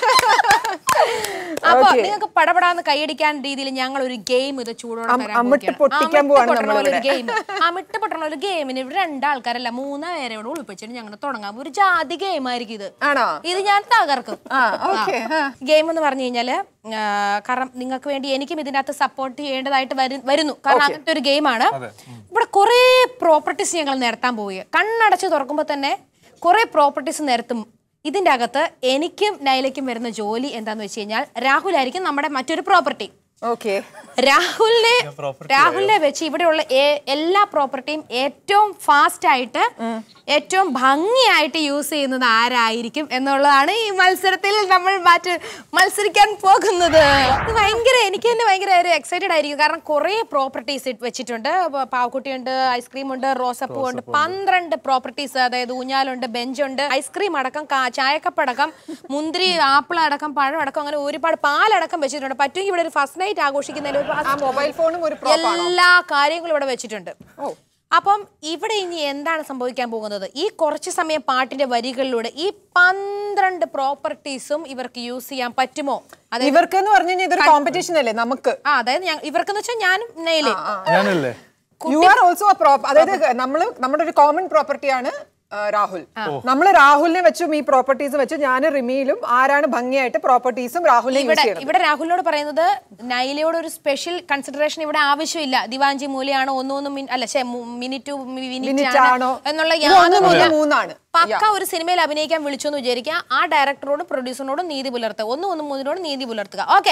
അപ്പൊ നിങ്ങൾക്ക് പടപടാന്ന് കൈയടിക്കാൻ രീതിയിൽ ഞങ്ങൾ ഒരു ഗെയിം ഇത് ചൂടോടെ അം- തരാൻ അമിട്ട് പോവുകയാണ്. പൊട്ടിക്കാൻ അമിട്ട് പോവാണ് പൊട്ടണ പോലെ ഒരു നമ്മളിവിടെ. ഗെയിം അമിട്ട് പൊട്ടണ ഒരു ഗെയിമിന് ഇവിടെ രണ്ടാൾക്കാരല്ല മൂന്ന് പേരെ ഇവിടെ ഒളിപ്പിച്ചിട്ട് ഞങ്ങൾ തുടങ്ങാം ഒരു ജാതി ഗെയിം ആയിരിക്കും ഇത് ആണോ ഇത് ഞാൻ തകർക്കും ആ ഓക്കെ ഗെയിം എന്ന് പറഞ്ഞു കഴിഞ്ഞാല് ആ, കാരണം നിങ്ങൾക്ക് വേണ്ടി എനിക്കും ഇതിനകത്ത് സപ്പോർട്ട് ചെയ്യേണ്ടതായിട്ട് വരു- വരുന്നു കാരണം അങ്ങനത്തെ ഒരു ഗെയിമാണ് ഇവിടെ കുറേ പ്രോപ്പർട്ടീസ് ഞങ്ങൾ നിരത്താൻ പോവുക കണ്ണടച്ച് തുറക്കുമ്പോൾ തന്നെ കുറേ പ്രോപ്പർട്ടീസ് നിരത്തും ഇതിന്റെ അകത്ത് എനിക്കും നൈലയ്ക്കും വരുന്ന ജോലി എന്താന്ന് വെച്ച് കഴിഞ്ഞാൽ രാഹുലായിരിക്കും നമ്മുടെ മറ്റൊരു പ്രോപ്പർട്ടി ഓക്കെ രാഹുലിനെ രാഹുലിനെ വെച്ച് ഇവിടെയുള്ള ഏ- എല്ലാ പ്രോപ്പർട്ടിയും ഏറ്റവും ഫാസ്റ്റ് ആയിട്ട് ഏറ്റവും ഭംഗിയായിട്ട് യൂസ് ചെയ്യുന്നത് ആരായിരിക്കും എന്നുള്ളതാണ് ഈ മത്സരത്തിൽ നമ്മൾ മാറ്റ് മത്സരിക്കാൻ പോകുന്നത് ഇത് ഭയങ്കര എനിക്ക് തന്നെ ഭയങ്കര ഒരു എക്സൈറ്റഡ് ആയിരിക്കും കാരണം കുറേ പ്രോപ്പർട്ടീസ് വെച്ചിട്ടുണ്ട് പ- പാവക്കുട്ടിയുണ്ട് ഐസ്ക്രീം ഉണ്ട് റോസപ്പൂ ഉണ്ട് പന്ത്രണ്ട് പ്രോപ്പർട്ടീസ് അതായത് ഊഞ്ഞാലുണ്ട് ബെഞ്ചുണ്ട് ഐസ്ക്രീം അടക്കം കാ- ചായക്കപ്പടക്കം മുന്തിരി ആപ്പിൾ അടക്കം പഴം അടക്കം അങ്ങനെ ഒരുപാട് പാലടക്കം വെച്ചിട്ടുണ്ട് പറ്റുമെങ്കിൽ ഇവിടെ ഒരു ഫസ്റ്റ് നൈറ്റ് ആഘോഷിക്കുന്നതിൽ ഒരു ആ മൊബൈൽ ഫോണും ഒരു prop ആണോ? എല്ലാ കാര്യങ്ങളും ഇവിടെ വെച്ചിട്ടുണ്ട് അപ്പം ഇവിടെ ഇനി എന്താണ് സംഭവിക്കാൻ പോകുന്നത് ഈ കുറച്ച് സമയം പാട്ടിന്റെ വരികളിലൂടെ ഈ പന്ത്രണ്ട് പ്രോപ്പർട്ടീസും ഇവർക്ക് യൂസ് ചെയ്യാൻ പറ്റുമോ അതായത് ഇവർക്ക് എന്ന് പറഞ്ഞു കഴിഞ്ഞാൽ ഇതൊരു കോമ്പറ്റീഷൻ അല്ലേ നമുക്ക് ആ അതായത് ഞാൻ ഇവർക്കെന്ന് വെച്ചാൽ ഞാനും നെയിലേ ഞാനല്ലേ യു ആർ ഓൾസോ പ്രോപ്പർ അതായത് നമ്മള് നമ്മുടെ ഒരു കോമൺ പ്രോപ്പർട്ടിയാണ് രാഹുൽ നമ്മൾ രാഹുലിനെ വെച്ചും ഈ പ്രോപ്പർട്ടീസ് വെച്ചു ഞാൻ റിമിയിലും ആരാണ് ഭംഗിയായിട്ട് പ്രോപ്പർട്ടീസും രാഹുലിനെ യൂസ് ഇവിടെ ചെയ്യണം ഇവിടെ രാഹുലിനോട് പറയുന്നത് നൈലയോട് ഒരു സ്പെഷ്യൽ കൺസിഡറേഷൻ ഇവിടെ ആവശ്യമില്ല ദിവാഞ്ചി മൂലയാണോ ഒന്നൊന്ന് മിൻ- അല്ല ശേ മിനിറ്റ് Minute മിനിറ്റ് ആണോ? എന്നുള്ള ഇത് ഒന്ന് യാതൊരു മുതൽ മൂന്നാണ്. പക്ക ഒരു സിനിമയിൽ അഭിനയിക്കാൻ വിളിച്ചു എന്ന് വിചാരിക്കുക ആ ഡയറക്ടറോടും പ്രൊഡ്യൂസറിനോടും നീതി പുലർത്തുക ഒന്ന് ഒന്ന് മൂന്നിനോട് നീതി പുലർത്തുക ഓക്കെ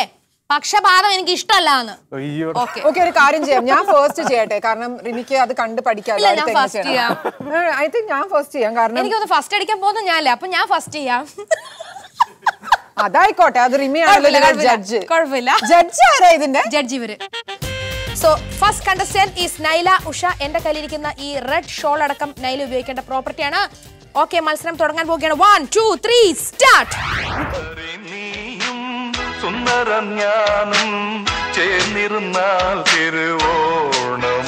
പക്ഷപാതം എനിക്ക് ഇഷ്ടമല്ല എന്ന് അയ്യോ ഓക്കെ ഓക്കെ ഒരു കാര്യം ചെയ്യാം ഞാൻ ഫസ്റ്റ് ചെയ്യട്ടെ കാരണം റിമിക്ക് അത് കണ്ട് പഠിക്കാമല്ലോ ഇല്ല, ഞാൻ അടുത്ത് എങ്ങനെ first ചെയ്യണം ഐ തിങ്ക് ഞാൻ ഫസ്റ്റ് ചെയ്യാം കാരണം എനിക്കൊന്ന് ഫസ്റ്റ് അടിക്കാൻ പോകുന്ന ഞാനല്ലേ അപ്പൊ ഞാൻ ഫസ്റ്റ് ചെയ്യാം അതായിക്കോട്ടെ അത് റിമി കുഴപ്പമില്ല, ആണല്ലോ കുഴപ്പമില്ല. ജഡ്ജ് കുഴപ്പമില്ല ജഡ്ജ് ആരാ ഇതിന്റെ ജഡ്ജി ഇവര് so first contestant is Nyla Usha എന്റെ കയ്യിലിരിക്കുന്ന ഈ റെഡ് ഷോൾ അടക്കം നൈല ഉപയോഗിക്കേണ്ട പ്രോപ്പർട്ടിയാണ് ഓക്കെ മത്സരം തുടങ്ങാൻ പോവുകയാണ് വൺ ടു ത്രീ സ്റ്റാർട്ട് നീയും സുന്ദരം ഞാനും ചേർന്നിരുന്നാൽ തിരുവോണം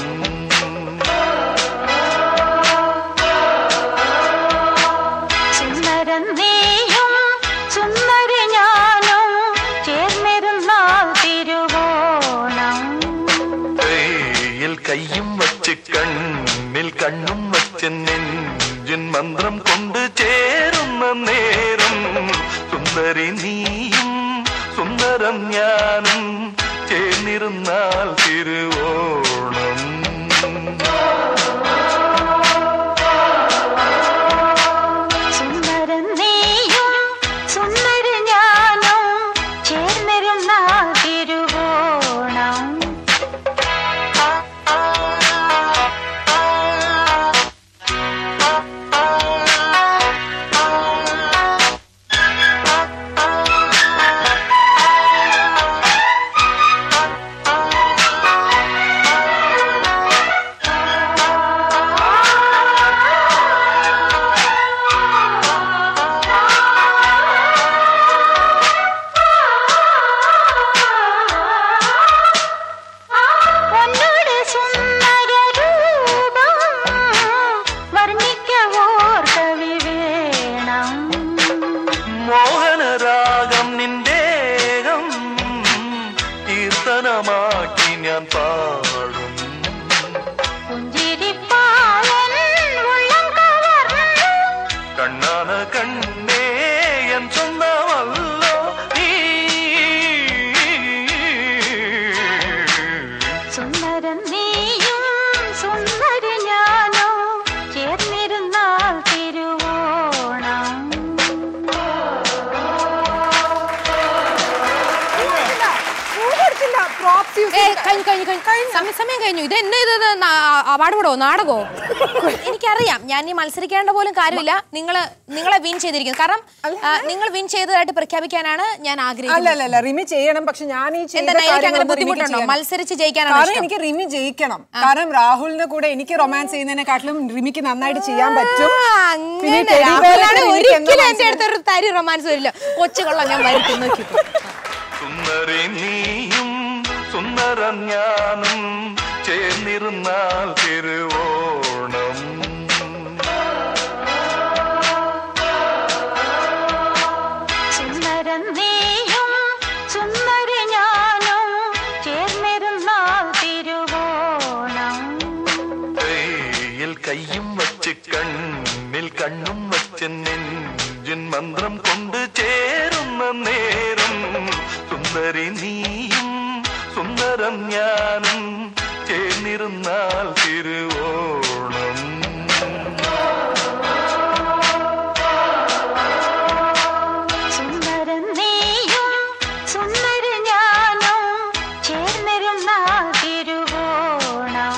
സുന്ദരൻ നീയും സുന്ദരി ഞാനും ചേർന്നിരുന്നാൽ തിരുവോണം കയ്യിൽ കയ്യും വച്ച് കണ്ണിൽ കണ്ണും വച്ച് നെഞ്ചിൻ മന്ത്രം കൊണ്ട് ചേരുന്ന നേരം സുന്ദരി നീയും സുന്ദരം ഞാനും ചേർന്നിരുന്നാൽ തിരുവോണം സുന്ദരൻ നീയും സുന്ദരി ഞാനും ചേർന്നിരുന്നാൽ തിരുവോണം പൊന്നോട് സുന്ദര രൂപം വർണ്ണിക്കവോർ കവി വേണം മോഹനരാഗം നിന്റേകം കീർത്തനമാക്കി ഞാൻ പാടും പുഞ്ചിരിപ്പാലൻ ഉള്ളം കവർന്നു കണ്ണാന കണ്ണേ എൻ സ്വന്തമല്ലോ നീ സുന്ദരൻ നീയും സുന്ദരി ഞാനും ചേർന്നിരുന്നാൽ തിരുവോണം പ്രോപ്സ് യൂസ് ഏയ്, കഴിഞ്ഞു കഴിഞ്ഞു കഴിഞ്ഞു സമയം സമയം കഴിഞ്ഞു ഇത് എന്നെ ഇത് അവാർഡ് വിടോ നാടകോ എനിക്കറിയാം ഞാൻ ഈ മത്സരിക്കേണ്ട പോലും കാര്യമില്ല നിങ്ങൾ നിങ്ങളെ വിൻ ചെയ്തിരിക്കുന്നു കാരണം ആ, നിങ്ങൾ വിൻ ചെയ്തതായിട്ട് പ്രഖ്യാപിക്കാനാണ് ഞാൻ അല്ല ആഗ്രഹിക്കുന്നത് അല്ല അല്ല റിമി ചെയ്യണം പക്ഷെ ഞാൻ ഈ ചെയ്ത എന്താ എനിക്ക് അങ്ങനെ കാര്യങ്ങളൊന്നും റിമിക്ക് ബുദ്ധിമുട്ടുണ്ടോ ചെയ്യാൻ- മത്സരിച്ച് ജയിക്കാനാണ് കാരണം ഇഷ്ടം എനിക്ക് റിമി ജയിക്കണം കാരണം രാഹുലിന്റെ കൂടെ എനിക്ക് റൊമാൻസ് ചെയ്യുന്നതിനെക്കാട്ടിലും റിമിക്ക് നന്നായിട്ട് ചെയ്യാൻ പറ്റും ആ, പിന്നെ അങ്ങനെ. teddy bear രാഹുലാണ് ഒക്കെ റിമിക്ക് എന്തോ ഒരിക്കലും എന്റെ മനസ്സിലായി. അടുത്ത് ഒരു തരി റൊമാൻസ് വരില്ല കൊച്ചുകൊള്ളാം ഞാൻ വരുത്തി നോക്കിക്കോ സുന്ദരി നീയും സുന്ദരം ഞാനും ചേർന്നിരുന്നാൽ തിരുവോണം സുന്ദരൻ നീയും സുന്ദരി ഞാനും ചേർന്നിരുന്നാൽ തിരുവോണം കയ്യിൽ കയ്യും വച്ച് കണ്ണിൽ കണ്ണും വച്ച് നെഞ്ചിൻ മന്ത്രം കൊണ്ട് ചേരുന്ന നേരം സുന്ദരി നീയും സുന്ദരം ഞാനും ചേർന്നിരുന്നാൽ തിരുവോണം സുന്ദരൻ നീയും സുന്ദരി ഞാനും ചേർന്നിരുന്നാൽ തിരുവോണം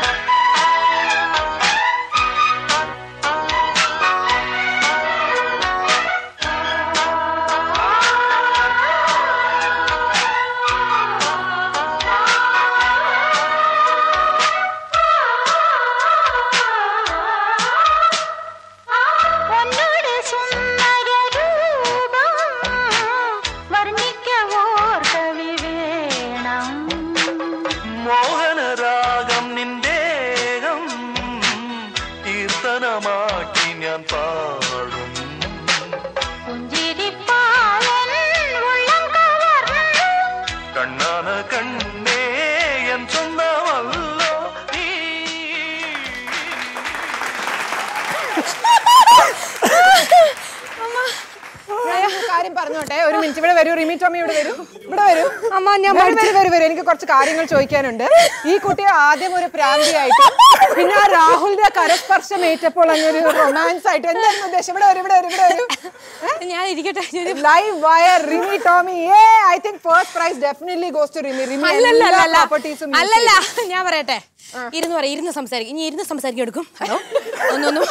സുന്ദരി മിനിറ്റ് ഇവിടെ വരൂ റിമി ടോമി ഇവിടെ വരൂ ഇവിടെ വരൂ അമ്മ, ഞാൻ വരൂ, വരൂ, വരൂ, വരൂ. എനിക്ക് കുറച്ച് കാര്യങ്ങൾ ചോദിക്കാനുണ്ട് ഈ കുട്ടിയെ ആദ്യം ഒരു പ്രാന്തിയായിട്ട് പിന്നെ ആ രാഹുലിന്റെ കരസ്പർശം ഏറ്റപ്പോൾ അങ്ങനെ ഒരു റൊമാൻസ് ആയിട്ട് എന്തായിരുന്നു ഉദ്ദേശം ഇവിടെ വരൂ ഇവിടെ വരൂ ഇവിടെ വരൂ ഞാൻ ഇരിക്കട്ടെ ഞാൻ- live wire Rimi Tomy uh I think first prize definitely goes to Rimi Rimi അല്ലല്ല എല്ലാ അല്ലല്ല. പ്രോപ്പർട്ടീസും അല്ലല്ല ഞാൻ പറയട്ടെ ഇരുന്ന് പറ ഇരുന്ന് സംസാരിക്കും ഇനി ഇരുന്ന് സംസാരിക്കാൻ എടുക്കും ഹലോ ഒന്നൊന്നും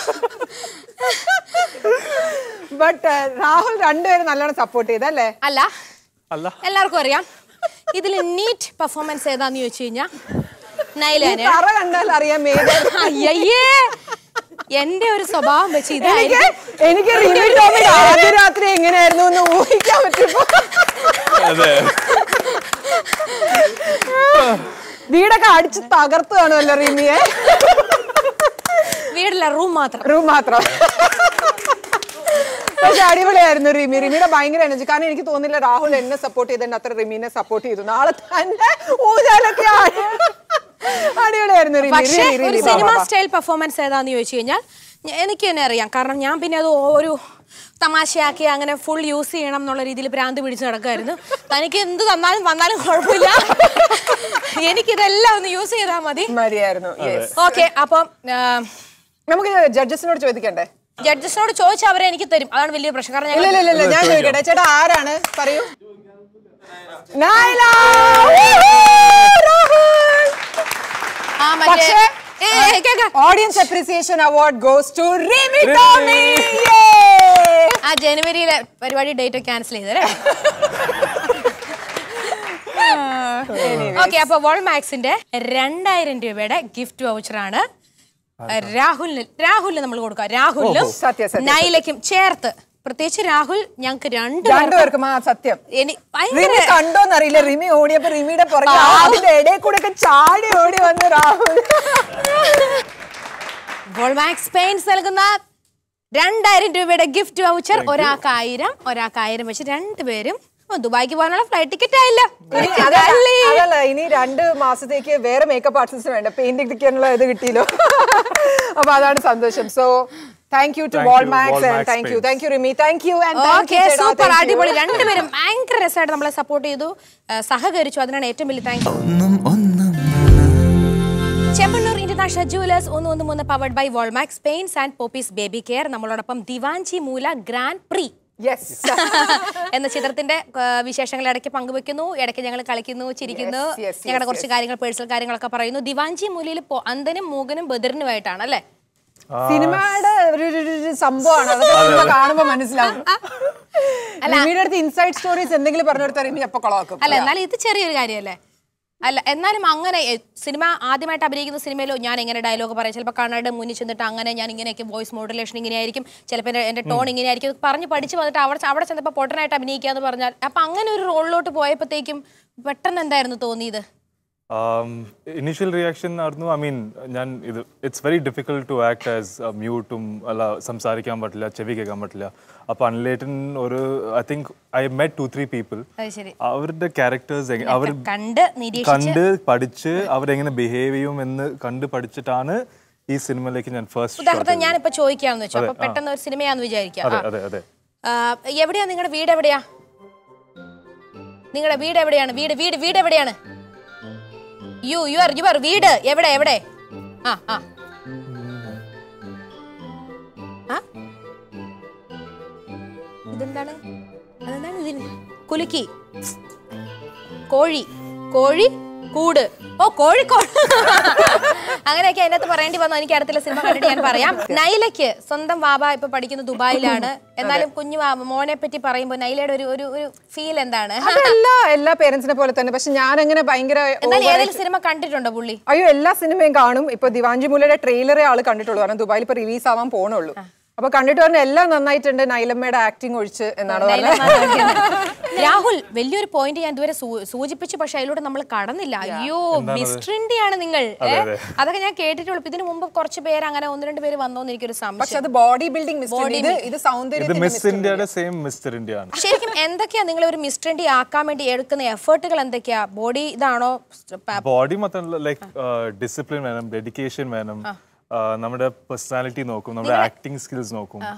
ബട്ട് രാഹുൽ രണ്ടുപേരും നല്ലോണം സപ്പോർട്ട് ചെയ്തല്ലേ അല്ല അല്ല എല്ലാവർക്കും അറിയാം ഇതിൽ നീറ്റ് പെർഫോമൻസ് ഏതാന്ന് ചോദിച്ചു കഴിഞ്ഞാ ഈ നൈലാന് തറ കണ്ടാൽ അറിയാം ഏത് അയ്യയ്യേ എന്റെ ഒരു സ്വഭാവം വെച്ച് എനിക്ക് ഇതായിരിക്കും എനിക്ക് റിമി ടോമിയുടെ ആദ്യ രാത്രി എങ്ങനെയായിരുന്നു എന്ന് ഊഹിക്കാൻ പറ്റുമോ അതെ വീടൊക്കെ അടിച്ച് തകർത്ത് കാണുമല്ലോ റിമിയെ വീടില്ല റൂം മാത്രം റൂം മാത്രം പക്ഷെ അടിപൊളിയായിരുന്നു റിമി റിമിയുടെ ഭയങ്കര എനർജി കാരണം എനിക്ക് തോന്നില്ല രാഹുൽ എന്നെ സപ്പോർട്ട് ചെയ്തിട്ടുണ്ട് അത്ര റിമീനെ സപ്പോർട്ട് ചെയ്തു നാളെ തന്നെ ഊഞ്ഞാലൊക്കെ ആടി. അടിപൊളിയായിരുന്നു റിമി പക്ഷേ റിമി, ഒരു റിമി, സിനിമ വാ, വാ. സ്റ്റൈൽ പെർഫോമൻസ് ഏതാന്ന് ചോദിച്ചു കഴിഞ്ഞാൽ ഞ- എനിക്ക് തന്നെ അറിയാം കാരണം ഞാൻ പിന്നെ അത് ഒരു തമാശയാക്കി അങ്ങനെ ഫുൾ യൂസ് ചെയ്യണം എന്നുള്ള രീതിയിൽ ഭ്രാന്ത് പിടിച്ച് നടക്കുമായിരുന്നു തനിക്ക് എന്ത് തന്നാലും വന്നാലും കുഴപ്പമില്ല എനിക്കിതെല്ലാം ഒന്ന് യൂസ് ചെയ്താൽ മതി മതിയായിരുന്നു yes. ഓക്കെ അപ്പം നമുക്ക് ജഡ്ജസിനോട് ചോദിക്കണ്ടേ ജഡ്ജസിനോട് ചോദിച്ചാൽ അവരെ എനിക്ക് തരും അതാണ് വലിയ പ്രശ്നം കാരണം ഇല്ല ഞങ്ങൾ ഇല്ല ഇല്ല ഞാൻ ചോദിക്കട്ടെ ചേട്ടാ ആരാണ് പറയൂ നൈല! രാഹുൽ! ആ മറ്റേ പക്ഷേ ഏ, ഏ, cake. Audience appreciation award goes to Rimi Rimi. Tomy ആ ജനുവരിയിലെ പരിപാടി ഡേറ്റ് ക്യാൻസൽ ചെയ്തല്ലേ ഓക്കെ അപ്പൊ വോൾമാക്സിന്റെ രണ്ടായിരം രൂപയുടെ ഗിഫ്റ്റ് വൗച്ചറാണ് രാഹുലിന് രാഹുലിന് നമ്മൾ കൊടുക്കുക രാഹുലിനും സത്യം, സത്യം. നൈലയ്ക്കും ചേർത്ത് പ്രത്യേകിച്ച് രാഹുൽ ഞങ്ങൾക്ക് രണ്ട് രണ്ടുപേർക്കും ആ സത്യം എനി റിമി ഭയങ്കര കണ്ടോന്നറിയില്ല റിമി ഓടിയപ്പോ റിമിയുടെ പുറകെ അതിന്റെ ഇടയിൽ കൂടെ ഒക്കെ ചാടി ഓടി വന്ന് രാഹുൽ വോൾമാക്സ് പെയിന്റ്സ് നൽകുന്ന രണ്ടായിരം രൂപയുടെ ഗിഫ്റ്റ് വൗച്ചർ ഒരാൾക്ക് ആയിരം ഒരാൾക്ക് ആയിരം വെച്ച് രണ്ടുപേരും ഓ, ദുബായിക്ക് പോകാനുള്ള ഫ്ലൈറ്റ് ടിക്കറ്റ് ആയില്ല ഇനി അതല്ല അതല്ല, ഇനി രണ്ട് മാസത്തേക്ക് വേറെ മേക്കപ്പ് ആർട്ടിസ്റ്റ് വേണ്ട പെയിന്റ് അടിക്കാനുള്ള ഇത് കിട്ടിയല്ലോ അപ്പൊ അതാണ് സന്തോഷം so thank you to Thank wall you, max Walmax and thank you Paints. Thank you Rimi thank you okay super അടിപൊളി രണ്ടുപേരും ഭയങ്കര രസമായിട്ട് നമ്മളെ സപ്പോർട്ട് ചെയ്തു ആ, സഹകരിച്ചു അതിനാണ് ഏറ്റവും വലിയ താങ്ക് യു ഒന്നും ഒന്നും ചെമ്മണ്ണൂർ ഇന്റർനാഷണൽ ജുവലേഴ്സ് ഒന്ന് ഒന്ന് മൂന്ന് powered by Walmax paints and Poppies baby care നമ്മളോടൊപ്പം ദിവാഞ്ചി മൂല ഗ്രാൻഡ് പ്രീ യെസ് എന്ന ചിത്രത്തിന്റെ ആ, വിശേഷങ്ങൾ ഇടയ്ക്ക് പങ്കുവെക്കുന്നു ഇടയ്ക്ക് ഞങ്ങൾ കളിക്കുന്നു ചിരിക്കുന്നു Yes, yes, ഞങ്ങളുടെ yes, കുറച്ച് കാര്യങ്ങൾ പേഴ്സണൽ കാര്യങ്ങളൊക്കെ പറയുന്നു ദിവാഞ്ചി മൂലയിൽ പൊ- അന്ധനും മൂകനും ബദിറിനുമായിട്ടാണ് അല്ലേ സിനിമയുടെ ഒരു ഒരു- ഒരു- ഒരു സംഭവമാണ് അതൊക്കെ സിനിമ കാണുമ്പോ മനസ്സിലാവും റിമിയുടെ അടുത്ത് ഇൻസൈഡ് സ്റ്റോറീസ് എന്തെങ്കിലും പറഞ്ഞു കൊടുത്താൽ റിമി അപ്പൊ കൊളവാക്കും അല്ല എന്നാലും ഇത് ചെറിയൊരു കാര്യമല്ലേ അല്ല എന്നാലും അങ്ങനെ എ, സിനിമ ആദ്യമായിട്ട് അഭിനയിക്കുന്ന സിനിമയിലോ ഞാൻ എങ്ങനെ ഡയലോഗ് പറയാം ചിലപ്പോൾ കണ്ണയുടെ മുന്നിൽ ചെന്നിട്ട് അങ്ങനെ ഞാൻ ഇങ്ങനെയൊക്കെ വോയിസ് മോഡുലേഷൻ ഇങ്ങനെയായിരിക്കും ചിലപ്പോൾ എൻ്റെ എൻ്റെ ടോൺ ഇങ്ങനെയായിരിക്കും ഇതൊക്കെ പറഞ്ഞ് പഠിച്ച് വന്നിട്ട് അവിടെ അവിടെ ചെന്നപ്പോൾ പൊട്ടനായിട്ട് അഭിനയിക്കുക എന്ന് പറഞ്ഞാൽ അപ്പം അങ്ങനെ ഒരു റോളിലോട്ട് പോയപ്പോഴത്തേക്കും പെട്ടെന്ന് എന്തായിരുന്നു തോന്നിയത് ഇനീഷ്യൽ റിയാക്ഷൻ ആയിരുന്നു ഐ മീൻ ഞാൻ ഇത് it's very difficult to act as മ്യൂട്ടും അല്ല സംസാരിക്കാൻ പറ്റില്ല ചെവി കേൾക്കാൻ പറ്റില്ല അപ്പോൾ അൺലേറ്റൻ ഒരു I think I met two three people അത് ശരി അവരുടെ ക്യാരക്ടേഴ്സ് അവർ കണ്ട് നിരീക്ഷിച്ച് കണ്ട് പഠിച്ച് അവരെങ്ങനെ ബിഹേവ് ചെയ്യും എന്ന് കണ്ട് പഠിച്ചിട്ടാണ് ഈ സിനിമയിലേക്ക് ഞാൻ ഫസ്റ്റ് ഉദാഹരണത്തിന് ഞാനിപ്പോൾ ചോദിക്കാമെന്ന് വെച്ചു അതെ, അപ്പോൾ പെട്ടെന്ന് ഒരു സിനിമയാന്ന് വിചാരിക്കാം അതെ ആ. അതെ അതെ ആ, എവിടെയാ നിങ്ങളുടെ വീട് എവിടെയാ നിങ്ങളുടെ വീട് എവിടെയാണ് വീട് വീട് വീട് എവിടെയാണ് യു യുവർ യുവർ വീട് എവിടെ എവിടെ ആ ആ ആ? ഇതെന്താണ് അതെന്താണ് ഇതിന് കുലുക്കി കോഴി കോഴി കൂട് ഓ കോഴിക്കോട് അങ്ങനെയൊക്കെ അതിനകത്ത് പറയേണ്ടി വന്നു എനിക്ക് അടുത്തുള്ള സിനിമ കണ്ടിട്ട് ഞാൻ പറയാം നൈലയ്ക്ക് സ്വന്തം വാബ ഇപ്പൊ പഠിക്കുന്ന ദുബായിലാണ് എന്നാലും കുഞ്ഞു വാ- മോനെ പറ്റി പറയുമ്പോൾ നൈലയുടെ ഒരു ഒരു ഒരു ഫീൽ എന്താണ് എല്ലാ എല്ലാ പേരൻസിനെ പോലെ തന്നെ പക്ഷെ ഞാൻ അങ്ങനെ ഭയങ്കര എന്നാൽ over- ഏതെങ്കിലും സിനിമ കണ്ടിട്ടുണ്ടോ പുള്ളി അയ്യോ എല്ലാ സിനിമയും കാണും ഇപ്പൊ ദിവാഞ്ചി മൂലയുടെ ട്രെയിലറേ ആള് കണ്ടിട്ടുള്ളൂ കാരണം ദുബായിൽ ഇപ്പൊ റിലീസ് ആവാൻ പോണുള്ളൂ അപ്പൊ കണ്ടിട്ട് പറഞ്ഞ എല്ലാം നന്നായിട്ടുണ്ട് നൈലമ്മയുടെ ആക്ടിങ് ഒഴിച്ച് എന്നാണ് പറഞ്ഞത് രാഹുൽ വലിയൊരു പോയിന്റ് ഞാൻ ഇതുവരെ സൂ- സൂചിപ്പിച്ചു പക്ഷെ അതിലൂടെ നമ്മൾ കടന്നില്ല അയ്യോ മിസ്റ്റർ ആണ് നിങ്ങൾ ഏ? അതൊക്കെ ഞാൻ കേട്ടിട്ടുള്ളൂ ഇപ്പൊ ഇതിനു മുമ്പ് കുറച്ച് പേര് അങ്ങനെ ഒന്ന് രണ്ട് പേര് വന്നോന്ന് എനിക്കൊരു പക്ഷെ സംശയം അത് ബോഡി ബിൽഡിംഗ് മിസ്റ്റർ Body ഇത് building. ഇത് ഇത് സൗന്ദര്യത്തിന്റെ മിസ് ഇന്ത്യയുടെ സെയിം മിസ്റ്റർ ഇന്ത്യ ആണ് ശരിക്കും എന്തൊക്കെയാ നിങ്ങൾ ഒരു മിസ്റ്റർ ഇന്ത്യ ആക്കാൻ വേണ്ടി എടുക്കുന്ന എഫേർട്ടുകൾ എന്തൊക്കെയാ ബോഡി ഇതാണോ പ- ബോഡി മാത്രമല്ല ലൈക്ക് ഡിസിപ്ലിൻ വേണം ഡെഡിക്കേഷൻ വേണം ആ, നമ്മുടെ പേഴ്സണാലിറ്റി നോക്കും നമ്മുടെ ആക്ടിങ് സ്കിൽസ് നോക്കും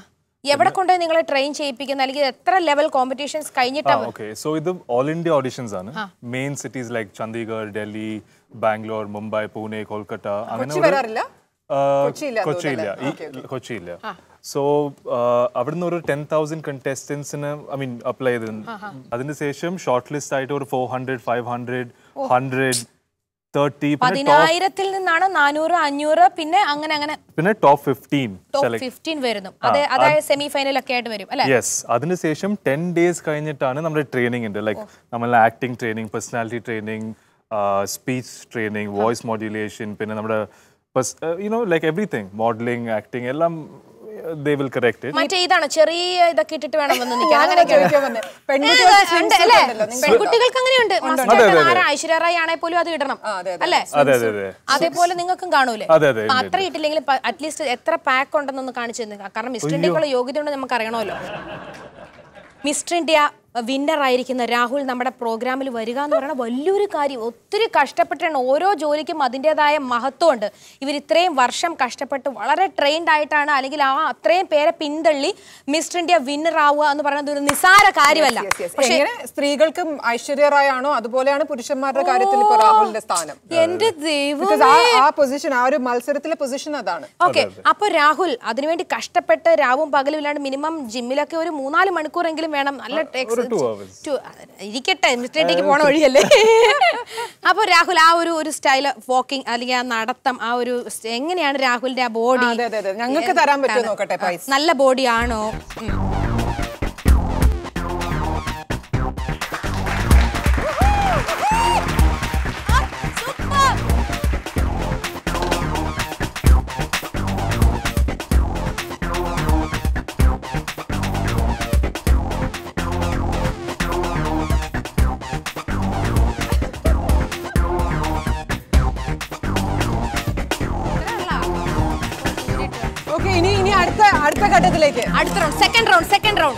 എവിടെ കൊണ്ടുപോയി നിങ്ങളെ ട്രെയിൻ ചെയ്യിപ്പിക്കുന്ന അല്ലെങ്കിൽ എത്ര ലെവൽ കോമ്പറ്റീഷൻസ് ആ കഴിഞ്ഞിട്ടാണ് ഓക്കെ സോ ഇത് ഓൾ ഇന്ത്യ ഓഡിഷൻസ് ആണ് main cities like Chandigarh Delhi Bangalore Mumbai Pune Kolkata അങ്ങനെ കൊച്ചി ഒരു- വരാറില്ല? ആ, കൊച്ചിയില്ല കൊച്ചിയില്ല തോന്നുന്നല്ലേ? ഈ കൊച്ചിയില്ല സോ അവിടുന്ന് ഒരു ടെൻ തൗസൻഡ് കണ്ടസ്റ്റൻസിന് ഐ മീൻ അപ്ലൈ ചെയ്തിരുന്നു അതിനുശേഷം ഷോർട്ട് ലിസ്റ്റ് ആയിട്ട് ഒരു four hundred five hundred hundred thirty പിന്നെ ടോപ്പ് പതിനായിരത്തിൽ നിന്നാണ് നാനൂറ് അഞ്ഞൂറ് പിന്നെ അങ്ങനെ അങ്ങനെ പിന്നെ top fifteen top select fifteen വരുന്നു അതെ അതായത് സെമി ഫൈനൽ ഒക്കെ ആയിട്ട് വരും അല്ലെ യെസ് അതിനുശേഷം ടെൻ ഡേയ്സ് കഴിഞ്ഞിട്ടാണ് നമ്മുടെ ട്രെയിനിങ് ഉണ്ട് ലൈക്ക് നമ്മൾ acting training personality training speech training voice modulation പിന്നെ നമ്മുടെ you know like everything modelling acting എല്ലാം ദേ വിൽ കറക്റ്റ് ഇറ്റ് മറ്റേ ഇതാണ് ചെറിയ ഇതൊക്കെ ഇട്ടിട്ട് വേണം വന്ന് നിൽക്കാൻ അങ്ങനെയൊക്കെ ചോദിക്കാൻ വന്നേ. പെൺകുട്ടികൾക്ക് ഉണ്ട്, swimsuit അല്ലേ? ഉണ്ടല്ലോ. നിങ്ങൾ- പെൺകുട്ടികൾക്ക് അങ്ങനെയുണ്ട് മസ്റ്റായിട്ട് ആരാ ഐശ്വര്യ റായ് ആണെ പോലും അത് ഇടണം അല്ലേ അതെ അതെ അതെ അതേപോലെ നിങ്ങൾക്കും കാണൂലേ അതെ, അതെ, അപ്പൊ ഉണ്ട്, അത്ര ഇട്ടില്ലെങ്കിൽ അറ്റ്ലീസ്റ്റ് എത്ര പാക്ക് ഉണ്ടെന്നൊന്ന് കാണിച്ചു തന്നെ കാരണം മിസ്റ്റർ ഇന്ത്യക്കുള്ള യോഗ്യത ഉണ്ടെന്ന് നമുക്ക് അറിയണമല്ലോ മിസ്റ്റർ ഇന്ത്യ വിന്നർ ആയിരിക്കുന്ന രാഹുൽ നമ്മുടെ പ്രോഗ്രാമിൽ വരിക എന്ന് പറയുന്നത് വലിയൊരു കാര്യം ഒത്തിരി കഷ്ടപ്പെട്ടാണ് ഓരോ ജോലിക്കും അതിൻ്റെതായ മഹത്വമുണ്ട് ഇവർ ഇത്രയും വർഷം കഷ്ടപ്പെട്ട് വളരെ ട്രെയിൻഡ് ആയിട്ടാണ് അല്ലെങ്കിൽ ആ അത്രയും പേരെ പിന്തള്ളി മിസ്റ്റർ ഇന്ത്യ വിന്നർ ആവുക എന്ന് പറയുന്നത് ഒരു നിസാര കാര്യമല്ല Yes, yes. എങ്ങനെ സ്ത്രീകൾക്കും ഐശ്വര്യ റായ് ആണോ അതുപോലെയാണ് പുരുഷന്മാരുടെ കാര്യത്തിൽ ഇപ്പൊ രാഹുലിന്റെ സ്ഥാനം എന്റെ ദൈവം Because ആ ആ പൊസിഷൻ ആ ഒരു മത്സരത്തിലെ പൊസിഷൻ അതാണ് ഓക്കെ അപ്പൊ രാഹുൽ അതിനുവേണ്ടി കഷ്ടപ്പെട്ട് രാവും പകലും ഇല്ലാണ്ട് മിനിമം ജിമ്മിലൊക്കെ ഒരു മൂന്നാല് മണിക്കൂറെങ്കിലും വേണം നല്ല ex- two hours. two- ഇരിക്കട്ടെ മിസ്റ്റർ ഇന്ത്യക്ക് പോണ വഴിയല്ലേ അപ്പൊ രാഹുൽ ആ ഒരു ഒരു സ്റ്റൈൽ വാക്കിംഗ് അല്ലെങ്കിൽ ആ നടത്തം ആ ഒരു സ് എങ്ങനെയാണ് രാഹുലിന്റെ ആ ബോഡി അതെ അതെ അതെ ഞങ്ങൾക്ക് തരാൻ പറ്റുമോ നോക്കട്ടെ പൈസ നല്ല ബോഡി ആണോ ഉം. ഓക്കെ ഇനി ഇനി അടുത്ത അടുത്ത ഘട്ടത്തിലേക്ക് അടുത്ത round second round second round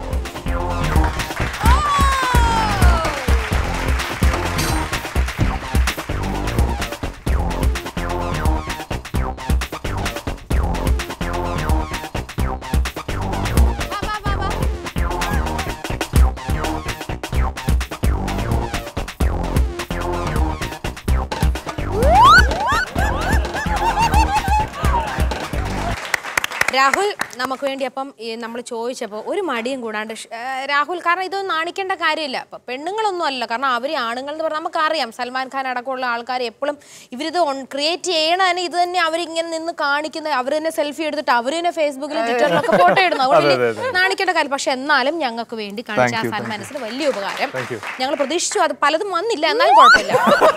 Rahul നമുക്ക് വേണ്ടി അപ്പം നമ്മൾ ചോദിച്ചപ്പോൾ ഒരു മടിയും കൂടാണ്ട് ഷ്- ഏ, രാഹുൽ കാരണം ഇത് നാണിക്കേണ്ട കാര്യമില്ല ഇപ്പം പെണ്ണുങ്ങളൊന്നും അല്ല കാരണം അവർ ആണുങ്ങൾ എന്ന് പറഞ്ഞാൽ നമുക്കറിയാം സൽമാൻ ഖാൻ അടക്കമുള്ള ആൾക്കാർ എപ്പോഴും ഇവരിത് ക്രിയേറ്റ് ചെയ്യണ തന്നെ ഇത് തന്നെ അവരിങ്ങനെ നിന്ന് കാണിക്കുന്ന അവർ തന്നെ സെൽഫി എടുത്തിട്ട് അവർ തന്നെ ഫേസ്ബുക്കിലും ട്വിറ്ററിലൊക്കെ ഫോട്ടോ ഇടുന്നു അതുകൊണ്ട് അതെ, ഇനി നാണിക്കേണ്ട കാര്യം പക്ഷെ എന്നാലും ഞങ്ങൾക്ക് വേണ്ടി കാണിച്ച ആ Thank you, സൽമാനസിന് വലിയ ഉപകാരം Thank you. ഞങ്ങൾ പ്രതീക്ഷിച്ചു അത് പലതും വന്നില്ല എന്നാലും കുഴപ്പമില്ല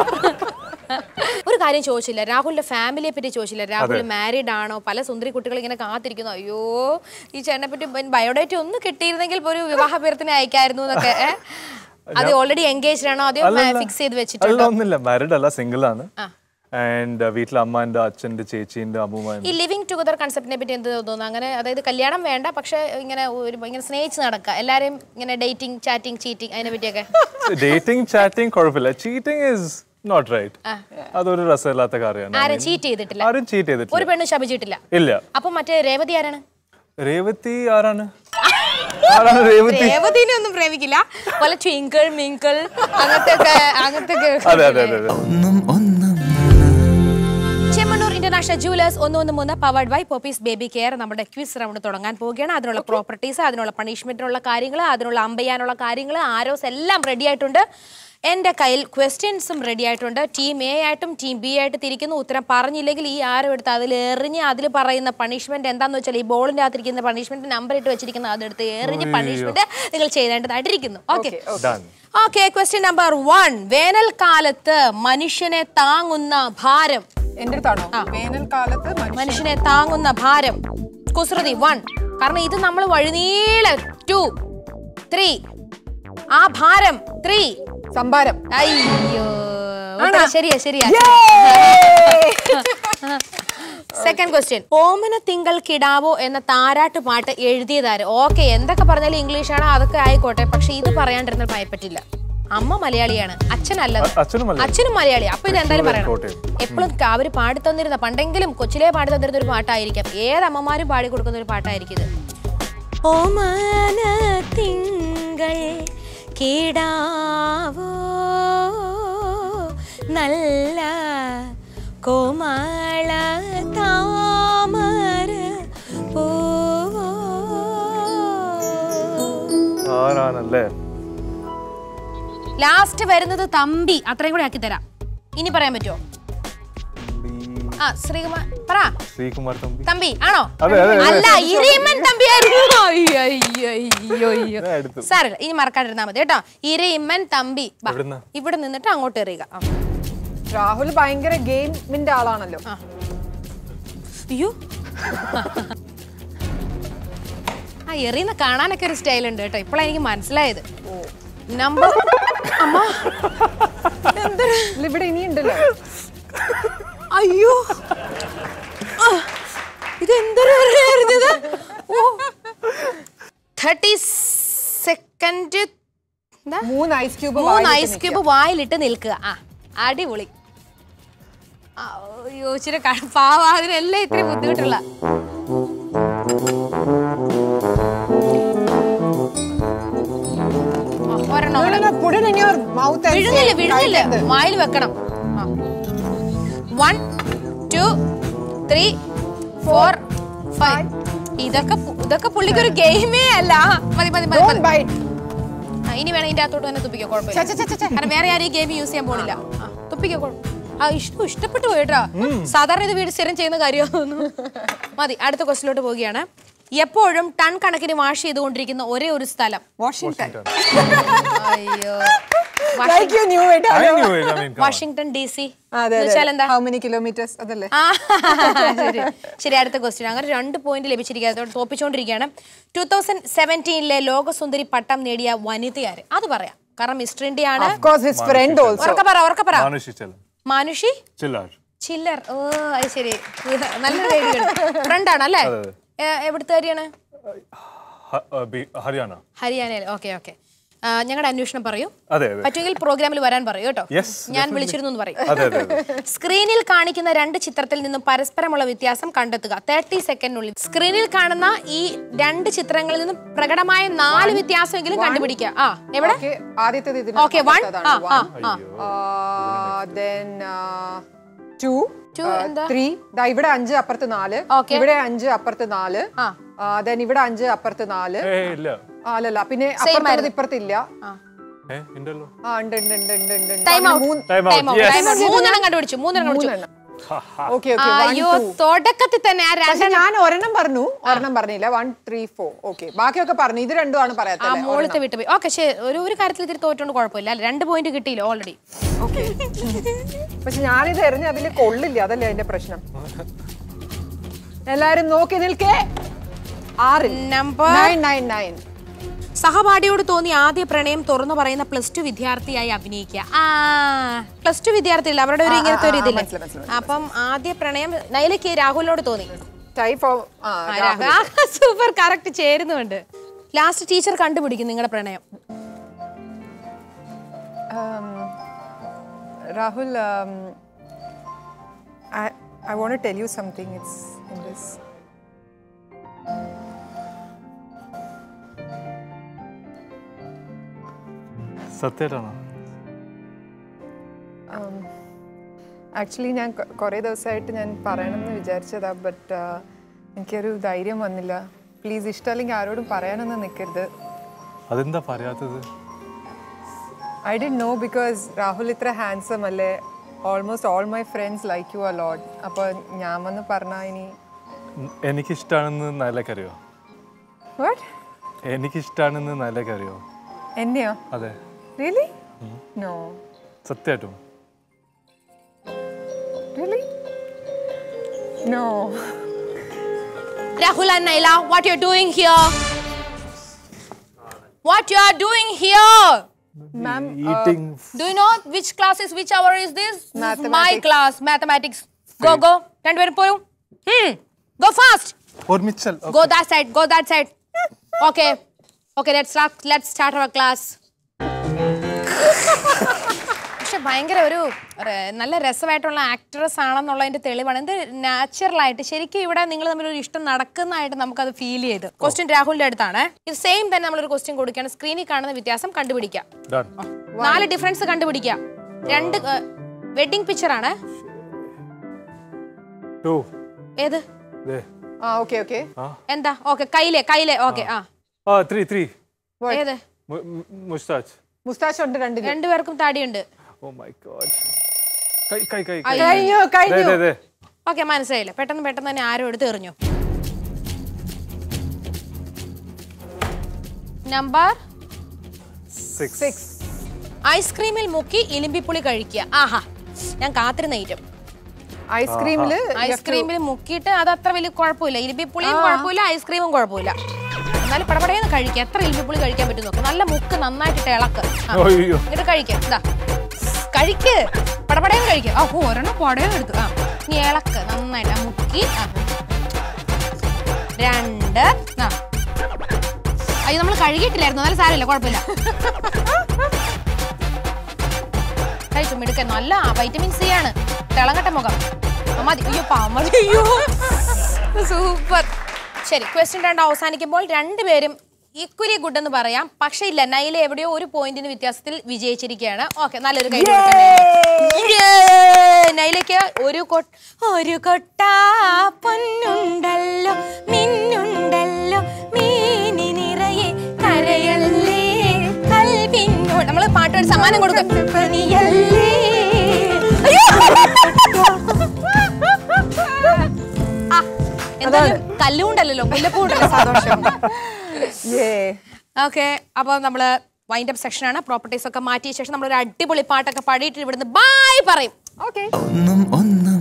ഒരു കാര്യം ചോദിച്ചില്ല രാഹുലിന്റെ ഫാമിലിയെ പറ്റി ചോദിച്ചില്ല രാഹുൽ മാരീഡ് ആണോ പല സുന്ദരി കുട്ടികൾ ഇങ്ങനെ കാത്തിരിക്കുന്നു അയ്യോ ഈ ചേട്ടനെ പറ്റി ബയോഡേറ്റ് ഒന്ന് കിട്ടിയിരുന്നെങ്കിൽ ഇപ്പൊ ഒരു വിവാഹ പേരത്തിന് അയക്കായിരുന്നു എന്നൊക്കെ ഏ? അത് ഓൾറെഡി എൻഗേജ്ഡ് ആണോ അതോ ഫിക്സ് ചെയ്ത് അല്ല വെച്ചിട്ടുണ്ടോ ഒന്നുമില്ല മാരിഡ് അല്ല സിംഗിൾ ആണ് ആൻഡ് വീട്ടിൽ അമ്മാന്റെ അച്ഛന്റെ ചേച്ചീന്റെ അമ്മൂമ്മ ഈ ലിവിങ് ടുഗദർ കൺസെപ്റ്റിനെ പറ്റി എന്ത് തോന്നുന്നു അങ്ങനെ അതായത് കല്യാണം വേണ്ട പക്ഷെ ഇങ്ങനെ ഒരു ഇങ്ങനെ സ്നേഹിച്ച് നടക്കുക എല്ലാരെയും ഇങ്ങനെ ഡേറ്റിംഗ് ചാറ്റിംഗ് ചീറ്റിംഗ് അതിനെ പറ്റിയൊക്കെ ഡേറ്റിംഗ് ചാറ്റിംഗ് കുഴപ്പമില്ല ചീറ്റിംഗ് ഇസ് നോട്ട് റൈറ്റ് അതൊരു രസമില്ലാത്ത കാര്യമാണ് ആരും ചീറ്റ് ചെയ്തിട്ടില്ല ആരും ചീറ്റ് ഒരു ചെയ്തിട്ടില്ല പെണ്ണ് ശപിച്ചിട്ടില്ല ഇല്ല അപ്പൊ മറ്റേ രേവതി ആരാണ് രേവതി ആരാണ് ആരാണ് രേവതി രേവതിനെ ഒന്നും പ്രേമിക്കില്ല പോലെ ട്വിങ്കിൾ മിങ്കിൾ അങ്ങനത്തെ ഒക്കെ അങ്ങനത്തെ ഒക്കെ അതെ അതെ അതെ അതെ ഒന്നും ഒന്നും ചെമ്മണ്ണൂർ ഇന്റർനാഷണൽ ജുവലേഴ്സ് ഒന്ന് ഒന്ന് മൂന്ന് powered by Popees baby care നമ്മുടെ ക്വിസ് റൗണ്ട് തുടങ്ങാൻ പോവുകയാണ് അതിനുള്ള പ്രോപ്പർട്ടീസ് അതിനുള്ള പണിഷ്മെന്റിനുള്ള കാര്യങ്ങൾ അതിനുള്ള അമ്പയ്യാനുള്ള കാര്യങ്ങൾ ആരോസ് എല്ലാം റെഡി ആയിട്ടുണ്ട് എൻ്റെ കയ്യിൽ ക്വസ്റ്റ്യൻസും റെഡി ആയിട്ടുണ്ട് ടീം എ ആയിട്ടും ടീം ബി ആയിട്ട് തിരിക്കുന്നു ഉത്തരം പറഞ്ഞില്ലെങ്കിൽ ഈ ആരും എടുത്ത് അതിൽ എറിഞ്ഞ് അതിൽ പറയുന്ന പണിഷ്മെന്റ് എന്താണെന്ന് വെച്ചാൽ ഈ ബോളിൻ്റെ അകത്തിരിക്കുന്ന പണിഷ്മെന്റ് നമ്പർ ഇട്ട് വെച്ചിരിക്കുന്ന അതെടുത്ത് എറിഞ്ഞ് പണിഷ്മെന്റ് നിങ്ങൾ ചെയ്തേണ്ടതായിട്ടിരിക്കുന്നു okay Done. Okay question number one വേനൽക്കാലത്ത് മനുഷ്യനെ താങ്ങുന്ന ഭാരം എന്റെ അടുത്താണോ വേനൽക്കാലത്ത് മനുഷ്യ- മനുഷ്യനെ താങ്ങുന്ന ഭാരം കുസൃതി വൺ കാരണം ഇത് നമ്മൾ വഴിനീള ടു ത്രീ ആ ഭാരം ത്രീ സംഭാരം അയ്യോ ഉത്തരം ശരിയാ ശരിയാ സെക്കൻഡ് ക്വസ്റ്റ്യൻ ഓമന തിങ്കൾ കിടാവോ എന്ന താരാട്ട് പാട്ട് എഴുതിയതാര് ഓക്കെ എന്തൊക്കെ പറഞ്ഞാലും ഇംഗ്ലീഷാണ് അതൊക്കെ ആയിക്കോട്ടെ പക്ഷെ ഇത് പറയാണ്ടിരുന്നാൽ ഭയപ്പെട്ടില്ല അമ്മ മലയാളിയാണ് അച്ഛനല്ല അ- അച്ഛനും മലയാളി. അച്ഛനും മലയാളി അപ്പൊ ഇത് എന്തായാലും പറയണം കോട്ടയം. എപ്പോഴും അവര് പാടി തന്നിരുന്ന പണ്ടെങ്കിലും കൊച്ചിലെ പാടി തന്നിരുന്ന ഒരു പാട്ടായിരിക്കാം ഏത് അമ്മമാരും പാടി കൊടുക്കുന്ന ഒരു പാട്ടായിരിക്കും ഇത് ഓമന തിങ്കൾ കീടാവോ നല്ല കോമള താമര പൂവോ ആരാണല്ലേ ലാസ്റ്റ് വരുന്നത് തമ്പി അത്രയും കൂടെ ആക്കി തരാം ഇനി പറയാൻ പറ്റുമോ ആ ശ്രീകുമാർ പറ ശ്രീകുമാർ തമ്പി തമ്പി ആണോ അതെ, അതെ, അതെ. അല്ല ഇരയിമ്മൻ തമ്പിയായിരുന്നു അയ്യോ, അയ്യോ, അയ്യോ, അയ്യോ. ഞാൻ എടുത്തു. സാരമില്ല ഇനി മറക്കാണ്ടിരുന്നാ മതി കേട്ടോ ഇരയിമ്മൻ തമ്പി വാ. എവിടുന്നാ? ഇവിടെ നിന്നിട്ട് അങ്ങോട്ട് എറിയുക ആ. രാഹുൽ ഭയങ്കര ഗെയിമിന്റെ ആളാണല്ലോ അയ്യോ ആ എറിയുന്ന കാണാനൊക്കെ ഒരു സ്റ്റൈൽ ഉണ്ട് കേട്ടോ ഇപ്പോഴാണ് എനിക്ക് മനസ്സിലായത് നമ്പർ അമ്മ എന്തൊരു ഇല്ല, ഇവിടെ ഇനിയുണ്ടല്ലോ അയ്യോ ആ, ഇത് എന്തൊരു എറിയായിരുന്നു ഇത് ഓ തേർട്ടി സെക്കൻഡ് എന്താ മൂന്ന് ഐസ് ക്യൂബ് മൂന്ന് ഐസ് ക്യൂബ് വായിലിട്ട് നിൽക്കുക ആ അടിപൊളി ആ, അയ്യോ ഇച്ചിരി ക- പാവാ അതിനെല്ലാം ഇത്തിരി ബുദ്ധിമുട്ടുള്ള ആ, ഒരെണ്ണം കൂടെ. വിഴുങ്ങില്ല വിഴുങ്ങില്ല വായിൽ വെക്കണം one two three four five ഇതൊക്കെ പു- ഇതൊക്കെ പുള്ളിക്ക് ഒരു ഗെയിമേ അല്ല മതി മതി മതി മതി ആ, ഇനി വേണം ഇതിന്റെ അകത്തോട്ട് തന്നെ തുപ്പിക്കോ കുഴപ്പമില്ല കാരണം വേറെ ആരും ഈ ഗെയിം യൂസ് ചെയ്യാൻ പോണില്ല ആ, തുപ്പിക്കോ കുഴപ്പം ആ ഇഷ്ടം ഇഷ്ടപ്പെട്ടു പോയിട്ടാ സാധാരണ ഇത് വീട് സ്ഥിരം ചെയ്യുന്ന കാര്യമാണെന്നു മതി അടുത്ത ക്വസ്റ്റിലോട്ട് പോവുകയാണ് എപ്പോഴും ടൺ കണക്കിന് വാഷ് ചെയ്തുകൊണ്ടിരിക്കുന്ന ഒരേ ഒരു സ്ഥലം വാഷിംഗ്ടൺ അയ്യോ Like you knew it, I hello. knew it, I mean, come on. Washington D C അതെ വെച്ചാൽ എന്താ ഹൗ മെനി കിലോമീറ്റേഴ്സ് അതല്ലേ ആ, ശരി ശരി അടുത്ത ക്വസ്റ്റ്യൻ അങ്ങനെ രണ്ട് പോയിന്റ് ലഭിച്ചിരിക്കുകയാണ് അതോടെ തോപ്പിച്ചുകൊണ്ടിരിക്കുകയാണ് ടൂ തൗസൻഡ് സെവൻറ്റീനിലെ ലോകസുന്ദരി പട്ടം നേടിയ വനിതയാര് അത് പറയാം കാരണം മിസ്റ്റർ ഇന്ത്യ ആണ് Of course, his friend also. ഉറക്ക പറ ഉറക്ക പറ മാനുഷി ചെല്ലം മാനുഷി ചില്ലാർ ചില്ലർ ഓ അത് ശരി നല്ലൊരു ഫ്രണ്ട് ആണ് അല്ലേ അതെ, അതെ. എവിടുത്തെ കാര്യമാണ് ഹരിയാന ഹരിയാനയിൽ ഓക്കെ ഓക്കെ ഞങ്ങളുടെ അന്വേഷണം പറയൂ അതെ അതെ പറ്റുമെങ്കിൽ പ്രോഗ്രാമിൽ വരാൻ പറയൂ കേട്ടോ Yes, ഞാൻ വിളിച്ചിരുന്നു എന്ന് പറയും അതെ അതെ അതെ സ്ക്രീനിൽ കാണിക്കുന്ന രണ്ട് ചിത്രത്തിൽ നിന്നും പരസ്പരമുള്ള വ്യത്യാസം കണ്ടെത്തുക തേർട്ടി സെക്കൻഡിനുള്ളിൽ സ്ക്രീനിൽ കാണുന്ന ഈ രണ്ട് ചിത്രങ്ങളിൽ നിന്നും പ്രകടമായ നാല് വ്യത്യാസമെങ്കിലും കണ്ടുപിടിക്കുക ആ എവിടെ Okay, ആദ്യത്തേത് ഇതിന് ഓക്കെ വൺ അകത്തതാണ്. ആ ആ One. ആ Uh, then uh, two, Two uh, എന്താ? three. ദാ ഇവിടെ അഞ്ച് അപ്പുറത്ത് നാല് Okay. ഇവിടെ അഞ്ച് അപ്പുറത്ത് നാല് ആ. ദെൻ ഇവിടെ അഞ്ച് അപ്പുറത്ത് നാല് ഏയ് ഇല്ല ആ, അല്ലല്ല പിന്നെ അപ്പുറത്തുള്ളത് ആയിരുന്നു. ഇപ്പുറത്തില്ല ഏ ഉണ്ടല്ലോ ആ ഉണ്ട് ഉണ്ട് ഉണ്ട് ഉണ്ട് ഉണ്ട് ഉണ്ട്. ടൈം അങ്ങനെ ഔട്ട് മൂന്ന് Time time out, out yes. Time out മൂന്നെണ്ണം കണ്ടുപിടിച്ചു മൂന്നെണ്ണം കണ്ടുപിടിച്ചു മൂന്നെണ്ണം ഓക്കെ ഓക്കെ അയ്യോ തുടക്കത്തിൽ തന്നെ ആ പക്ഷെ രണ്ടെണ്ണം ഞാൻ ഒരെണ്ണം പറഞ്ഞു ഒരെണ്ണം പറഞ്ഞില്ല വൺ ത്രീ ഫോർ ഓക്കെ ബാക്കിയൊക്കെ പറഞ്ഞു ഇത് രണ്ടുമാണ് ആ പറയാത്തത് മോളത്തെ വിട്ടുപോയി ഓക്കെ ശരി ഒരു ഒരു കാര്യത്തിൽ ഇത്തിരി തോറ്റോണ്ട് കുഴപ്പമില്ല അല്ലേ? രണ്ട് പോയിന്റ് കിട്ടിയില്ല ഓൾറെഡി പക്ഷെ ഞാനിത് എറിഞ്ഞ അതിൽ കൊള്ളില്ല അതല്ലേ അതിന്റെ പ്രശ്നം എല്ലാരും നോക്കി നിൽക്കേ ആറിൽ നമ്പർ നയൻ നയൻ നയൻ സഹപാഠിയോട് തോന്നിയ ആദ്യ പ്രണയം തുറന്നു പറയുന്ന പ്ലസ് ടു വിദ്യാർത്ഥിയായി അഭിനയിക്കുക ആ പ്ലസ് ടു വിദ്യാർത്ഥി ഇല്ല അവരുടെ ഒരു ഇങ്ങനത്തെ ഒരു ഇതില്ല മനസ്സിലായി, മനസ്സിലായി, അപ്പം ആദ്യ പ്രണയം നൈലയ്ക്ക് രാഹുലിനോട് തോന്നി ടൈപ്പ് ഓഫ് സൂപ്പർ കറക്റ്റ് ചേരുന്നുണ്ട് ലാസ്റ്റ് ടീച്ചർ കണ്ടുപിടിക്കും നിങ്ങളുടെ പ്രണയം Rahul I won't tell you something it's in this സത്യമായിട്ടാണോ ആക്ച്വലി ഞാൻ കൊ- കുറേ ദിവസമായിട്ട് ഞാൻ പറയണമെന്ന് വിചാരിച്ചതാ ബട്ട് എനിക്കൊരു ധൈര്യം വന്നില്ല പ്ലീസ് ഇഷ്ടമല്ലെങ്കിൽ ആരോടും പറയാനൊന്നും നിൽക്കരുത് അതെന്താ പറയാത്തത് ഐ ഡി നോ ബിക്കോസ് രാഹുൽ ഇത്ര ഹാൻസം അല്ലേ almost all my friends like you a lot അപ്പോൾ ഞാൻ വന്ന് പറഞ്ഞാൽ ഇനി ഉം, എനിക്കിഷ്ടാണെന്ന് നല്ലക്കറിയോ വാട്ട് എനിക്കിഷ്ടാണെന്ന് നല്ലക്കറിയോ എന്നെയോ അതെ റിയലി നോ സത്യമായിട്ടും really no Rahul and Naila, what you're doing here? What you are doing here? Ma'am eating Do you know which class is which hour is this? This is my Mathematics. class, mathematics. Go, go. രണ്ടുപേരും പോരും Hmm. Go fast. ഒരുമിച്ചൽ Go that side. Go that side. Okay. Okay, let's start. Let's start our class. പക്ഷെ ഭയങ്കര ഒരു റെ- നല്ല രസമായിട്ടുള്ള ആക്ട്രസ് ആണെന്നുള്ളതിന്റെ തെളിവാണ് എന്ത് നാച്ചുറൽ ആയിട്ട് ശരിക്കും ഇവിടെ നിങ്ങൾ തമ്മിൽ ഒരു ഇഷ്ടം നടക്കുന്നതായിട്ട് നമുക്കത് ഫീൽ ചെയ്ത് ക്വസ്റ്റ്യൻ രാഹുലിന്റെ അടുത്താണ് ഇത് സെയിം തന്നെ നമ്മളൊരു ക്വസ്റ്റ്യൻ കൊടുക്കുകയാണ് സ്ക്രീനിൽ കാണുന്ന വ്യത്യാസം കണ്ടുപിടിക്കാം ഡൺ നാല് ഡിഫറൻസ് കണ്ടുപിടിക്കാം രണ്ട് വെഡിങ് പിക്ചർ ആണ് ടു ഏത് ദേ ആ ഓക്കെ ഓക്കെ എന്താ ഓക്കെ കയ്യിലെ കയ്യിലെ ഓക്കെ ആ ആ ത്രീ ത്രീ ഏത് മുസ്താച്ച് മുസ്താച്ച് ഉണ്ട് രണ്ടിലും രണ്ടുപേർക്കും താടിയുണ്ട് ഓ മൈ ഗോഡ് കൈ കൈ കൈ കൈ കഴിഞ്ഞു ദേ കഴിഞ്ഞു ദേ ദേ ഓക്കെ മനസ്സിലായില്ല പെട്ടെന്ന് പെട്ടെന്ന് തന്നെ ആരും എടുത്ത് എറിഞ്ഞു നമ്പർ സിക്സ് സിക്സ് ഐസ്ക്രീമിൽ മുക്കി ഇലിമ്പിപ്പുളി കഴിക്കുക ആഹാ ഞാൻ കാത്തിരുന്ന ഐറ്റം ഐസ്ക്രീമില് ഐസ്ക്രീമിൽ മുക്കിയിട്ട് അത് അത്ര വലിയ കുഴപ്പമില്ല ഇലിമ്പിപ്പുളിയും കുഴപ്പമില്ല ഐസ്ക്രീമും കുഴപ്പമില്ല എന്നാലും പടപടയെന്ന് കഴിക്കുക എത്ര ഇലിമ്പിപ്പുളി കഴിക്കാൻ പറ്റും നോക്ക് നല്ല മുക്ക് നന്നായിട്ട് ഇളക്ക് ആ, അയ്യോ എന്നിട്ട് കഴിക്കുക ഇതാ കഴിക്ക് പടപടയെന്ന് കഴിക്കുക ആ ഓ, ഒരെണ്ണം പടയെന്ന് എടുത്തു ആ നീ ഇളക്ക് നന്നായിട്ട് ആ മുക്കി ആ രണ്ട് ആ അയ്യോ നമ്മൾ കഴുകിയിട്ടില്ലായിരുന്നു എന്നാലും സാരമില്ല കുഴപ്പമില്ല കഴിച്ചു മിടുക്കൻ നല്ല വൈറ്റമിൻ സി ആണ് തിളങ്ങട്ട മുഖം ആ, മതി അയ്യോ പാ മതി അയ്യോ സൂപ്പർ ശരി ക്വസ്റ്റ്യൻ രണ്ട് അവസാനിക്കുമ്പോൾ രണ്ടുപേരും ഈക്വലി ഗുഡ് എന്ന് പറയാം പക്ഷെ ഇല്ല നൈല എവിടെയോ ഒരു പോയിന്റിന് വ്യത്യാസത്തിൽ വിജയിച്ചിരിക്കുകയാണ് ഓക്കെ നല്ലൊരു കൈ നൈലയ്ക്ക് ഒരു കൊട്ട ഒരു കൊട്ട പൊന്നുണ്ടല്ലോ മിന്നുണ്ടല്ലോ മീനി നിറയെ കരയല്ലേ കൽവിന്നോ നമ്മള് പാട്ടൊരു സമ്മാനം കൊടുക്കും പനിയല്ലേ ആ, എന്തായാലും കല്ലുകൊണ്ടല്ലോ മുല്ലപ്പൂണ്ടല്ലോ സന്തോഷം Yeah. ഓക്കെ അപ്പോൾ നമ്മള് വൈൻഡ് അപ്പ് സെക്ഷൻ ആണ് പ്രോപ്പർട്ടീസ് ഒക്കെ മാറ്റിയ ശേഷം നമ്മൾ ഒരു അടിപൊളി പാട്ടൊക്കെ പാടിയിട്ട് ഇവിടുന്ന് ബൈ പറയും Okay. ഒന്നും ഒന്നും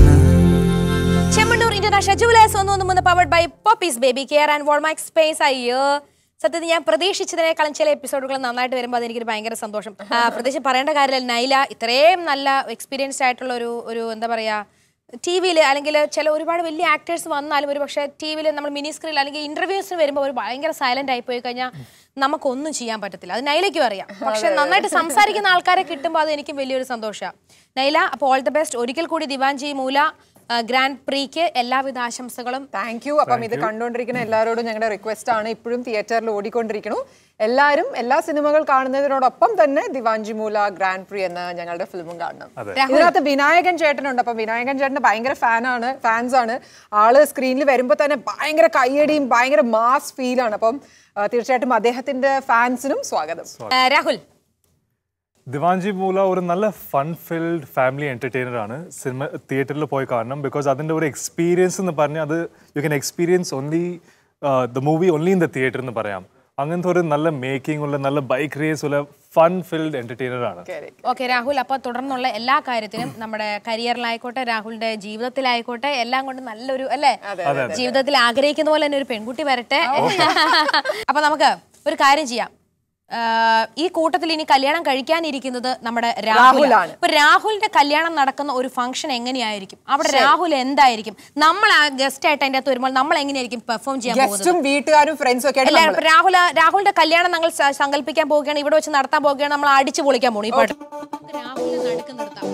ചെമ്മണ്ണൂർ ഇന്റർനാഷണൽ ജുവലേഴ്സ് ഒന്ന് ഒന്ന് മൂന്ന് powered by Popees baby care and Walmax സ്പേസ് അയ്യോ സത്യത്തിൽ ഞാൻ പ്രതീക്ഷിച്ചതിനേക്കാളും ചില എപ്പിസോഡുകൾ നന്നായിട്ട് വരുമ്പോൾ അതെനിക്കൊരു ഭയങ്കര സന്തോഷം ആ, പ്രത്യേകിച്ച് പറയേണ്ട കാര്യമില്ല നൈല ഇത്രയും നല്ല എക്സ്പീരിയൻസ്ഡ് ആയിട്ടുള്ള ഒരു ഒരു എന്താ പറയാ ടി വിയിൽ അല്ലെങ്കിൽ ചില ഒരുപാട് വലിയ ആക്ടേഴ്സ് വന്നാലും ഒരു പക്ഷേ ടി വിയിൽ നമ്മൾ മിനി സ്ക്രീനിൽ അല്ലെങ്കിൽ ഇന്റർവ്യൂസിന് വരുമ്പോൾ ഒരു ഭയങ്കര സൈലന്റ് ആയി പോയി കഴിഞ്ഞാൽ നമുക്കൊന്നും ചെയ്യാൻ പറ്റത്തില്ല അത് നൈലയ്ക്കും അറിയാം പക്ഷെ നന്നായിട്ട് സംസാരിക്കുന്ന ആൾക്കാരെ കിട്ടുമ്പോൾ അത് എനിക്കും വലിയൊരു സന്തോഷമാണ് നൈല അപ്പോൾ ഓൾ ദി ബെസ്റ്റ് ഒരിക്കൽ കൂടി ദിവാൻജി മൂല ഗ്രാൻഡ് പ്രീക്ക് എല്ലാവിധ ആശംസകളും താങ്ക് യു അപ്പം ഇത് കണ്ടുകൊണ്ടിരിക്കുന്ന എല്ലാവരോടും ഞങ്ങളുടെ റിക്വസ്റ്റ് ആണ് ഇപ്പോഴും തിയേറ്ററിൽ ഓടിക്കൊണ്ടിരിക്കണു എല്ലാവരും എല്ലാ സിനിമകൾ കാണുന്നതിനോടൊപ്പം തന്നെ ദിവാഞ്ചി മൂല ഗ്രാൻഡ് പ്രി എന്ന ഞങ്ങളുടെ ഫിലിമും കാണണം ഇതിനകത്ത് വിനായകൻ ചേട്ടനുണ്ട് അപ്പം വിനായകൻ ചേട്ടന് ഭയങ്കര ഫാനാണ് ഫാൻസ് ആണ് ആള് സ്ക്രീനിൽ വരുമ്പോൾ തന്നെ ഭയങ്കര കയ്യടിയും ഭയങ്കര മാസ് ഫീലാണ് അപ്പം ആ, തീർച്ചയായിട്ടും അദ്ദേഹത്തിന്റെ ഫാൻസിനും സ്വാഗതം ആ, രാഹുൽ ദിവാൻജി മൂല ഒരു നല്ല ഫൺ ഫിൽഡ് ഫാമിലി എന്റർടൈനർ ആണ് സിനിമ തിയേറ്ററിൽ പോയി കാണണം ബിക്കോസ് അതിൻ്റെ ഒരു എക്സ്പീരിയൻസ് എന്ന് പറഞ്ഞാൽ അത് you can experience only the movie only in the theatre എന്ന് പറയാം അങ്ങനത്തെ ഒരു നല്ല മേക്കിംഗ് ഉള്ള നല്ല ബൈക്ക് റേസ് ഉള്ള ഫൺ ഫിൽഡ് എന്റർടൈനർ ആണ് ഓക്കെ രാഹുൽ അപ്പൊ തുടർന്നുള്ള എല്ലാ കാര്യത്തിനും നമ്മുടെ കരിയറിലായിക്കോട്ടെ രാഹുലിന്റെ ജീവിതത്തിലായിക്കോട്ടെ എല്ലാം കൊണ്ട് നല്ലൊരു അല്ലേ ജീവിതത്തിൽ ആഗ്രഹിക്കുന്ന പോലെ തന്നെ ഒരു പെൺകുട്ടി വരട്ടെ അപ്പൊ നമുക്ക് ഒരു കാര്യം ചെയ്യാം ആ, ഈ കൂട്ടത്തിൽ ഇനി കല്യാണം കഴിക്കാനിരിക്കുന്നത് നമ്മുടെ രാഹുലാണ് രാഹുലാണ്. ഇപ്പൊ രാഹുലിന്റെ കല്യാണം നടക്കുന്ന ഒരു ഫംഗ്ഷൻ എങ്ങനെയായിരിക്കും അവിടെ രാഹുൽ എന്തായിരിക്കും നമ്മൾ ആ ഗസ്റ്റ് ആയിട്ട് അതിന്റെ അകത്ത് വരുമ്പോൾ നമ്മൾ എങ്ങനെയായിരിക്കും പെർഫോം ചെയ്യാൻ പോകുന്നത് ഗസ്റ്റും വീട്ടുകാരും ഫ്രണ്ട്സും ഒക്കെ ആയിട്ട് എല്ലാവരും നമ്മള്. ഇപ്പൊ രാഹുൽ രാഹുലിന്റെ കല്യാണം ഞങ്ങൾ സ- സങ്കല്പിക്കാൻ പോവുകയാണ് ഇവിടെ വെച്ച് നടത്താൻ പോവുകയാണ് നമ്മൾ അടിച്ചു പൊളിക്കാൻ പോണു ഈ പാട്ട് രാഹുലിനെ നടുക്ക് നിർത്താം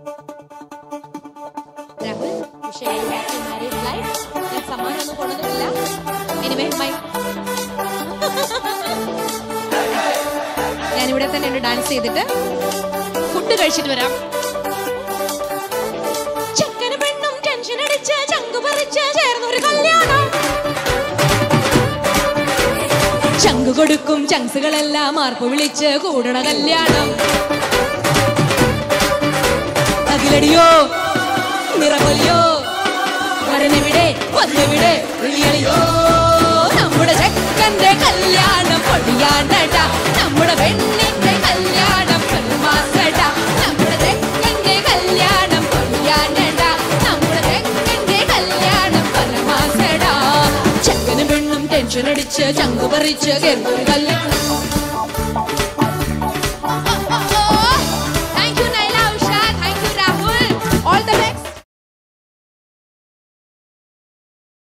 Rahul wish you a happy married life. ഞാൻ സമ്മാനമൊന്നും കൊണ്ടുവന്നിട്ടില്ല. Anyway, bye. ഞാനിവിടെ തന്നെ ഉണ്ട് ഡാൻസ് ചെയ്തിട്ട് ഫുഡ് കഴിച്ചിട്ട് വരാം ചെക്കനും പെണ്ണും ടെൻഷൻ അടിച്ച് ചങ്കു പറിച്ച് ചേർന്നൊരു കല്യാണം ചങ്കു കൊടുക്കും ചങ്സുകളെല്ലാം മാർപ്പ് വിളിച്ച് കൂടണ കല്യാണം അഖിലടിയോ നിറമൊലിയോ വരനെവിടെ വന്നെവിടെ വിളിയളിയോ നമ്മുടെ ചെക്കന്റെ കല്യാണം പൊടിയാണ്ടട നമ്മുടെ പെണ്ണിന്റെ കല്യാണം പെരുമാസട നമ്മുടെ ചെക്കന്റെ കല്യാണം പൊടിയാണ്ടട നമ്മുടെ ചെക്കന്റെ കല്യാണം പരമാസട ചെക്കനും പെണ്ണും ടെൻഷൻ അടിച്ച് ചങ്കു പറിച്ച് കേൾക്കൊരു കല്യാണം